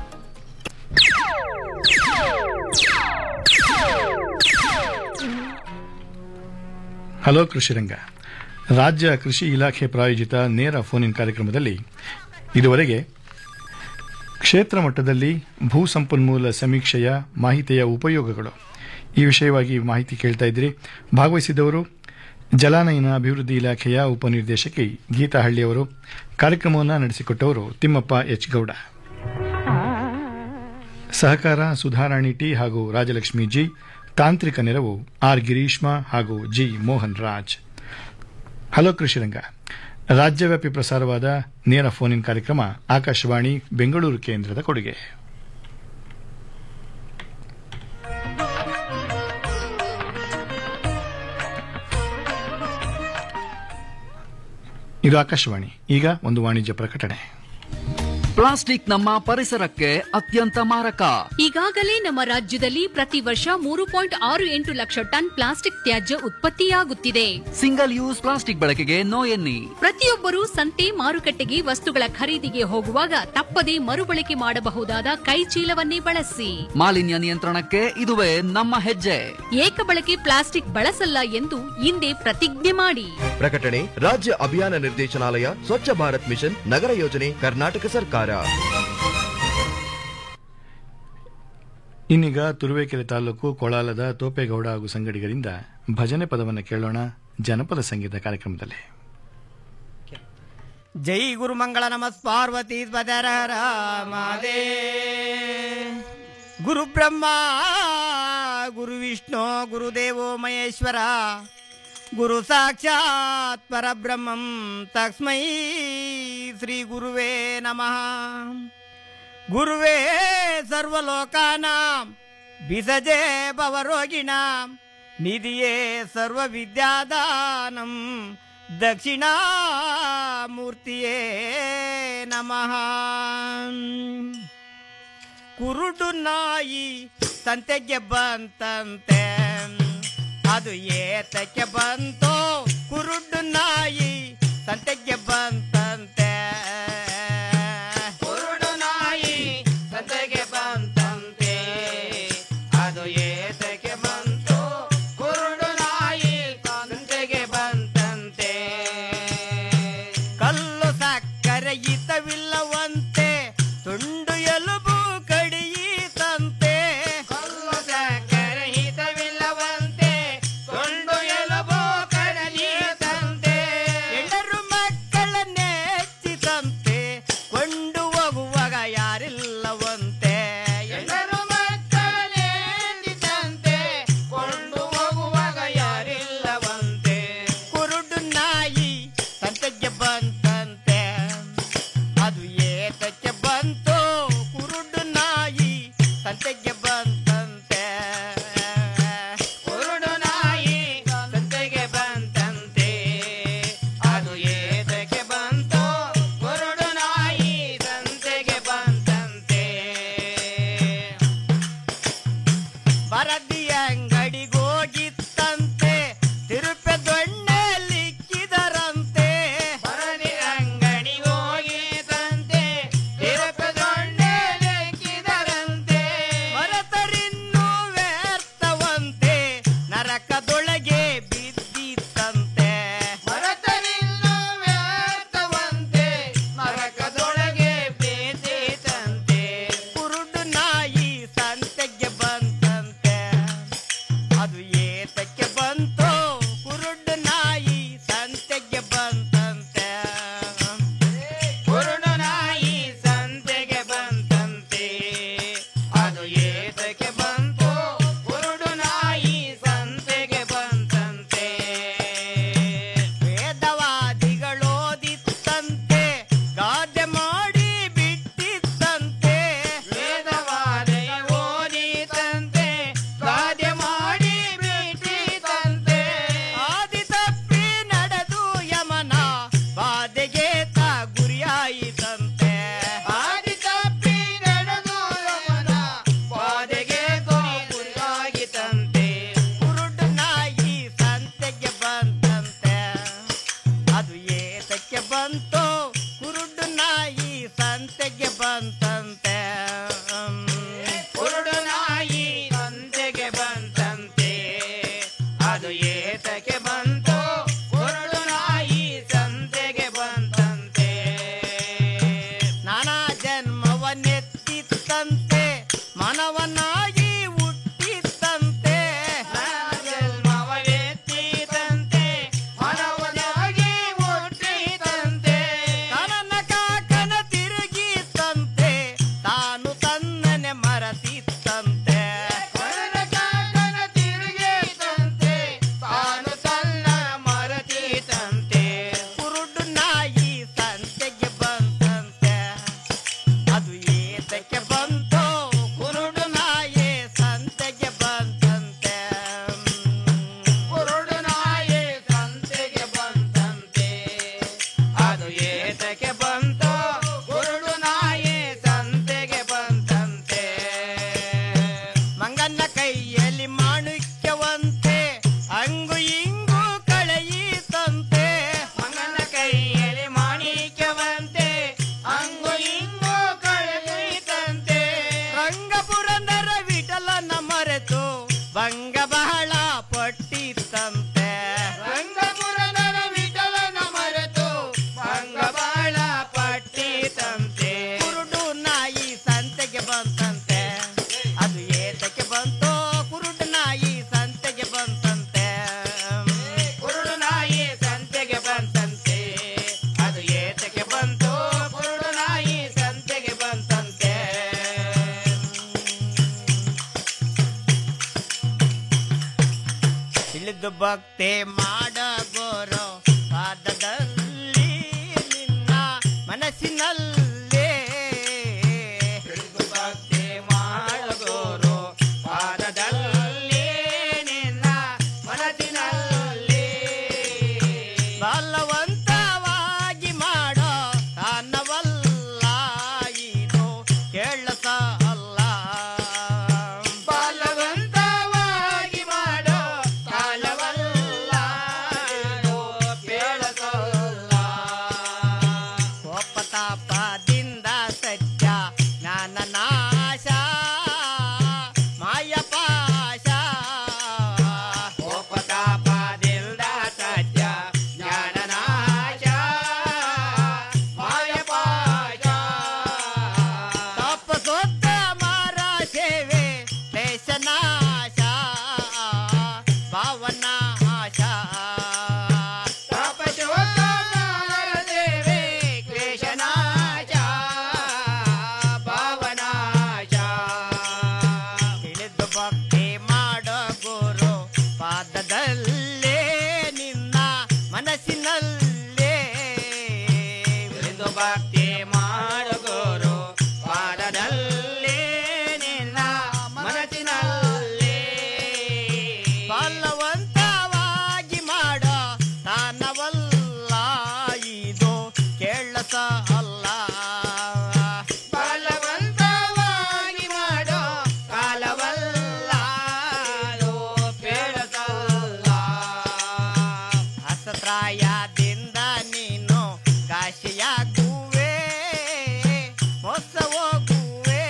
ಹಲೋ ಕೃಷಿರಂಗ ರಾಜ್ಯ ಕೃಷಿ ಇಲಾಖೆ ಪ್ರಾಯೋಜಿತ ನೇರ ಫೋನ್ ಇನ್ ಕಾರ್ಯಕ್ರಮದಲ್ಲಿ ಇದುವರೆಗೆ ಕ್ಷೇತ್ರ ಮಟ್ಟದಲ್ಲಿ ಭೂ ಸಂಪನ್ಮೂಲ ಸಮೀಕ್ಷೆಯ ಮಾಹಿತಿಯ ಉಪಯೋಗಗಳು ಈ ವಿಷಯವಾಗಿ ಮಾಹಿತಿ ಕೇಳ್ತಾ ಇದ್ರಿ ಭಾಗವಹಿಸಿದ್ದವರು ಜಲಾನಯನ ಅಭಿವೃದ್ಧಿ ಇಲಾಖೆಯ ಉಪನಿರ್ದೇಶಕಿ ಗೀತಾ ಹಳ್ಳಿಯವರು ಕಾರ್ಯಕ್ರಮವನ್ನು ನಡೆಸಿಕೊಟ್ಟವರು ತಿಮ್ಮಪ್ಪ ಎಚ್ ಗೌಡ ಸಹಕಾರ ಸುಧಾರಾಣಿ ಟಿ ಹಾಗೂ ರಾಜಲಕ್ಷ್ಮಿ ಜಿ ತಾಂತ್ರಿಕ ನೆರವು ಆರ್ ಗಿರೀಶ್ಮ ಹಾಗೂ ಜಿ ಮೋಹನ್ ರಾಜ್ ಹಲೋ ಕೃಷಿರಂಗ ರಾಜ್ಯವ್ಯಾಪಿ ಪ್ರಸಾರವಾದ ನೇರ ಫೋನ್ ಇನ್ ಕಾರ್ಯಕ್ರಮ ಆಕಾಶವಾಣಿ ಬೆಂಗಳೂರು ಕೇಂದ್ರದ ಕೊಡುಗೆ ಇದು ಆಕಾಶವಾಣಿ ಈಗ ಒಂದು ವಾಣಿಜ್ಯ ಪ್ರಕಟಣೆ ಪ್ಲಾಸ್ಟಿಕ್ ನಮ್ಮ ಪರಿಸರಕ್ಕೆ ಅತ್ಯಂತ ಮಾರಕ ಈಗಾಗಲೇ ನಮ್ಮ ರಾಜ್ಯದಲ್ಲಿ ಪ್ರತಿ ವರ್ಷ ಮೂರು ಪಾಯಿಂಟ್ ಆರು ಎಂಟು ಲಕ್ಷ ಟನ್ ಪ್ಲಾಸ್ಟಿಕ್ ತ್ಯಾಜ್ಯ ಉತ್ಪತ್ತಿಯಾಗುತ್ತಿದೆ ಸಿಂಗಲ್ ಯೂಸ್ ಪ್ಲಾಸ್ಟಿಕ್ ಬಳಕೆಗೆ ನೋ ಎನ್ನಿ ಪ್ರತಿಯೊಬ್ಬರು ಸಂತೆ ಮಾರುಕಟ್ಟೆಗೆ ವಸ್ತುಗಳ ಖರೀದಿಗೆ ಹೋಗುವಾಗ ತಪ್ಪದೇ ಮರುಬಳಕೆ ಮಾಡಬಹುದಾದ ಕೈ ಚೀಲವನ್ನೇ ಬಳಸಿ ಮಾಲಿನ್ಯ ನಿಯಂತ್ರಣಕ್ಕೆ ಇದುವೇ ನಮ್ಮ ಹೆಜ್ಜೆ ಏಕಬಳಕೆ ಪ್ಲಾಸ್ಟಿಕ್ ಬಳಸಲ್ಲ ಎಂದು ಇಂದೇ ಪ್ರತಿಜ್ಞೆ ಮಾಡಿ ಪ್ರಕಟಣೆ ರಾಜ್ಯ ಅಭಿಯಾನ ನಿರ್ದೇಶನಾಲಯ ಸ್ವಚ್ಛ ಭಾರತ್ ಮಿಷನ್ ನಗರ ಯೋಜನೆ ಕರ್ನಾಟಕ ಸರ್ಕಾರ ಇನ್ನೀಗ ತುರುವೇಕೆರೆ ತಾಲೂಕು ಕೊಳಾಲದ ತೋಪೇಗೌಡ ಹಾಗೂ ಸಂಗಡಿಗರಿಂದ ಭಜನೆ ಪದವನ್ನು ಕೇಳೋಣ ಜನಪದ ಸಂಗೀತ ಕಾರ್ಯಕ್ರಮದಲ್ಲಿ ಜೈ ಗುರುಮಂಗಳ ನಮಃ ಪಾರ್ವತಿ ಸ್ವದರ ರಾಮದೇ ಗುರು ಬ್ರಹ್ಮ ಗುರು ವಿಷ್ಣು ಗುರುದೇವೋ ಮಹೇಶ್ವರ ಗುರು ಸಾಕ್ಷಾತ್ ಪರಬ್ರಹ್ಮಂ ತಸ್ಮೈ ಶ್ರೀ ಗುರುವೇ ನಮಃ ಗುರುವೇ ಸರ್ವಲೋಕಾನಾಂ ಬಿಸಜೆ ಭವರೋಗಿಣಾಂ ನಿಧಿಯೇ ಸರ್ವವಿದ್ಯಾದಾನಂ ದಕ್ಷಿಣಾಮೂರ್ತಿಯೇ ನಮಃ ಕುರುಡು ನಾಯಿ ಸಂತೆಗೆ ಬಂತಂತೆ ಅದು ಏತಕ್ಕೆ ಬಂತೋ ಕುರುಡು ನಾಯಿ ಸಂತೆಗೆ ಬಂತಂತೆ ಕುರುಡು ನಾಯಿ ಸಂತೆಗೆ ಬಂತಂತೆ ಅದು ಏತಕ್ಕೆ ಬಂತೋ ಕುರುಡು ನಾಯಿ ಸಂತೆಗೆ ಬಂತಂತೆ ಕಲ್ಲು ಸಕ್ಕರೆ ಹಿತವಿಲ್ಲವಂತೆ ತುಂಡು ಎಲುಬು ಕಡಿಯಿತಂತೆ ಕಲ್ಲು ಸಕ್ಕರೆ ಹಿತವಿಲ್ಲವಂತೆ ತುಂಡು ಎಲುಬು ಕಡಿಯಿತಂತೆ ಎಲ್ಲರೂ ಮಕ್ಕಳನ್ನೇ ಹೆಚ್ಚಿತಂತೆ ಕೊಂಡು ಹೋಗುವಾಗ ಯಾರಿಲ್ಲವಂತೆ ಎಲ್ಲರೂ ಮಕ್ಕಳನ್ನೇ ಹೆಚ್ಚಿತಂತೆ ಕೊಂಡು ಹೋಗುವಾಗ ಯಾರಿಲ್ಲವಂತೆ ಕುರುಡು ನಾಯಿ ಸಂತೆಗೆ ಬಂತಂತೆ ಅದು ಏತಕ್ಕೆ ಬಂತು ಕುರುಡು ನಾಯಿ ಸಂತೆಗೆ ಬಂತಂತೆ ಕುರುಡು ನಾಯಿ ಸಂತೆಗೆ ಬಂತಂತೆ ಅದು ಏತಕ್ಕೆ ಬಂತು ಕುರುಡು ನಾಯಿ ಸಂತೆಗೆ ಬಂತಂತೆ ಬರದಿ ಅಂಗಡಿಗೋಗಿತ್ತಂತೆ ತಿರುಪೆ ದೊಣ್ಣೆ ಲಿಕ್ಕಿದರಂತೆ ಬರದಿ ಅಂಗಡಿಗೋಗಿತ್ತಂತೆ ತಿರುಪೆ ದೊಣ್ಣೆ ಲಿಕ್ಕಿದರಂತೆ ಮರತರಿನ್ನೂ ವ್ಯರ್ಥವಂತೆ ನರಕದೊಳಗೆ ಅದು ಏತಕ್ಕೆ ಬಂತು ಕುರುಡು ನಾಯಿ ಸಂತೆಗೆ ಬಂತಂತೆ ನಾನಾ ಜನ್ಮವನ್ನೆತ್ತಿತ್ತಂತೆ ಮನವನ್ನಾಗಿ ಹುಟ್ಟಿತ್ತಂತೆ ನಾನಾ ಜನ್ಮವನ್ನೆತ್ತಿತ್ತಂತೆ ಮನವನ್ನಾಗಿ ಹುಟ್ಟಿತ್ತಂತೆ ತನ್ನ ಕಾಕನ ತಿರುಗಿತ್ತಂತೆ ತಾನು ತನ್ನನೆ ಮರತಿತ್ತಂತೆ ತನ್ನ ಕಾಕನ ತಿರುಗಿತ್ತಂತೆ ತಾನು ತನ್ನ ಮರತಿತ್ತಂತೆ ಕುರುಡು ನಾಯಿ ಸಂತೆಗೆ ಬಂತಂತೆ ಅದು ಏತಕ್ಕೆ ಬಂತು ಕುರುಡು ನಾಯಿ ಸಂತೆಗೆ ಬಂತಂತೆ ಕುರುಡು ನಾಯಿ ಸಂತೆಗೆ ಬಂತಂತೆ ಅದು ಏತಕ್ಕೆ ಬಂತು ಕುರುಡು ನಾಯಿ ಸಂತೆಗೆ ಬಂತಂತೆ ಮಂಗನ ಕೈಯಲ್ಲಿ ಮಾಣಿಕ್ಯವಂತೆ ಅಂಗು ಇಂಗು ಕಳೆಯಿತಂತೆ ಮಂಗನ ಕೈಯಲ್ಲಿ ಮಾಣಿಕ್ಯವಂತೆ ಅಂಗು ಇಂಗು ಕಳೆಯಿತಂತೆ ರಂಗಪುರಂದರ ವಿಠಲನ ಮರೆತು ಭಂಗ ಬಹಳ ಪಟ್ಟಿತ್ತಂತೆ ರಂಗಪುರಂದರ ವಿಠಲನ ಮರೆತು ಭಂಗ ಬಹಳ ಪಟ್ಟಿತ್ತಂತೆ ಕುರುಡು ನಾಯಿ ಸಂತೆಗೆ ಬಂತಂತೆ ಅದು ಏತಕ್ಕೆ ಬಂತು ಕುರುಡು ನಾಯಿ ಸಂತೆಗೆ ಬಂತಂತೆ ಕುರುಡು ನಾಯಿ ಸಂತೆಗೆ ಬಂತಂತೆ ಅದು ಏತಕ್ಕೆ ಬಂತು ಕುರುಡು ನಾಯಿ ಸಂತೆಗೆ ಬಂತಂತೆ ತಿಳಿದು ಭಕ್ತಿ ಮಾಡಗೋರೋ ಪಾದದಲ್ಲಿ ನಿನ್ನ ಮನಸ್ಸಿನಲ್ಲೇ ತಿಳಿದು ಭಕ್ತಿ ಮಾಡಗೋರೋ ಪಾದದಲ್ಲಿ ನಿನ್ನ ಮನಸ್ಸಿನಲ್ಲಿ ಬಲವಂತವಾಗಿ ಮಾಡೋ ಅನ್ನವಲ್ಲ ಇದು ಕೇಳಸ ಅಲ್ಲ ಬಲವಂತವಾಗಿ ಮಾಡೋ ಕಾಲವಲ್ಲ ಇದು ಕೇಳಸಲ್ಲ ಕೋಪತಾಪದಿಂದ ಸತ್ಯ ಜ್ಞಾನ ನಾಶ ಮಾಯ ಪಾಶ ಕೋಪತಾಪದಿಂದ ಸತ್ಯ ಜ್ಞಾನ ನಾಶ ಮಾಯ ಪಾಶ ತಪಸೋತ್ತ ಮಾರ ಸೇವೆ ದೇಶನಾಶ ಭಾವನಾಶ ತಪಸೋತ್ತ ಮಾರ ಸೇವೆ ಕ್ಲೇಶನಾಶ ಭಾವನಾಶ ತಿಳಿದು ಭಕ್ತಿ ಮಾಡೋ ಗುರು ಪಾದದಲ್ಲೇ ನಿನ್ನ ಮನಸ್ಸಿನಲ್ಲೇ ತಿಳಿದು ಭಕ್ತಿ ಮಾಡೋ ಗುರು ಪಾದದಲ್ಲೇ ನಿನ್ನ ಮನಸ್ಸಿನಲ್ಲೇ ಬಲವಂತವಾಗಿ ಮಾಡೋ ತಾನವಲ್ಲ ಇದು ಕೇಳಸ ಅಲ್ಲ ಬಲವಂತವಾಗಿ ಮಾಡೋ ಕಾಲವಲ್ಲ ಇದು ಕೇಳಸಲ್ಲ ಹಸತ್ರಾಯದಿಂದ ನೀನು ಕಾಶಿಯಾಗುವೆ ಮೋಸ ಹೋಗುವೆ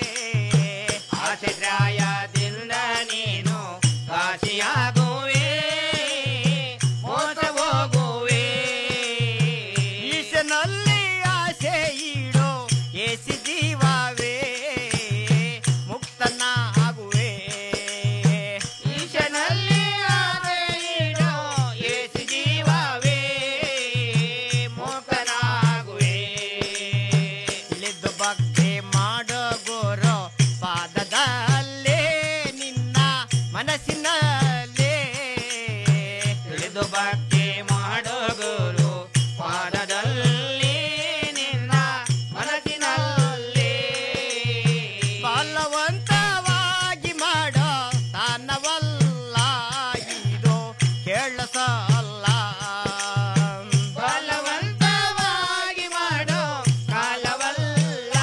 ಹಸತ್ರಾಯದಿಂದ ನೀನು ಕಾಶಿಯಾಗುವೆ ಮೋಸ ಹೋಗುವೆ ಈಶನಲ್ಲಿ ಆಸೆ ಇಡೋ ಏಸಿ ಜೀವವೇ ಮುಕ್ತನ ಆಗುವೆ ಈಶನಲ್ಲಿ ಆಸೆ ಇಡೋ ಏಸಿ ಜೀವವೇ ಮುಕ್ತನಾಗುವೆ ತಿಳಿದು ಭಕ್ತಿ ಮಾಡೋ ಗುರು ಪಾದದಲ್ಲೇ ನಿನ್ನ ಮನಸ್ಸಿನಲ್ಲೇ ತಿಳಿದು ಭಕ್ತಿ ಮಾಡೋ ಗುರು ಪಾದದಲ್ಲಿ ನಿನ್ನ ಮನಸ್ಸಿನಲ್ಲಿ ಬಲವಂತವಾಗಿ ಮಾಡೋ ತಾನವಲ್ಲ ಇದು ಕೇಳಸ ಅಲ್ಲ ಬಲವಂತವಾಗಿ ಮಾಡೋ ಕಾಲವಲ್ಲ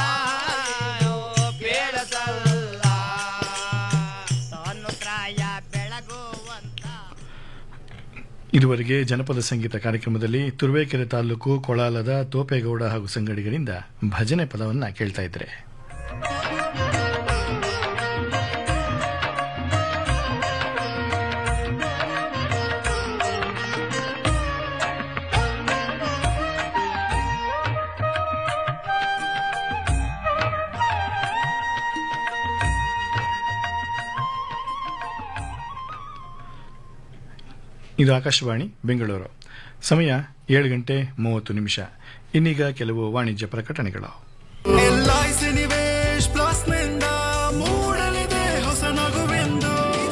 ಕೇಳಸಲ್ಲ ತಾನು ಪ್ರಾಯ ಬೆಳಗುವಂತ ಇದುವರೆಗೆ ಜನಪದ ಸಂಗೀತ ಕಾರ್ಯಕ್ರಮದಲ್ಲಿ ತುರುವೇಕೆರೆ ತಾಲೂಕು ಕೊಳಾಲದ ತೋಪೇಗೌಡ ಹಾಗೂ ಸಂಗಡಿಗರಿಂದ ಭಜನೆ ಪದವನ್ನ ಕೇಳ್ತಾ ಇದ್ರೆ ಇದು ಆಕಾಶವಾಣಿ ಬೆಂಗಳೂರು ಸಮಯ ಏಳು ಗಂಟೆ ಮೂವತ್ತು ನಿಮಿಷ ಇನ್ನೀಗ ಕೆಲವು ವಾಣಿಜ್ಯ ಪ್ರಕಟಣೆಗಳು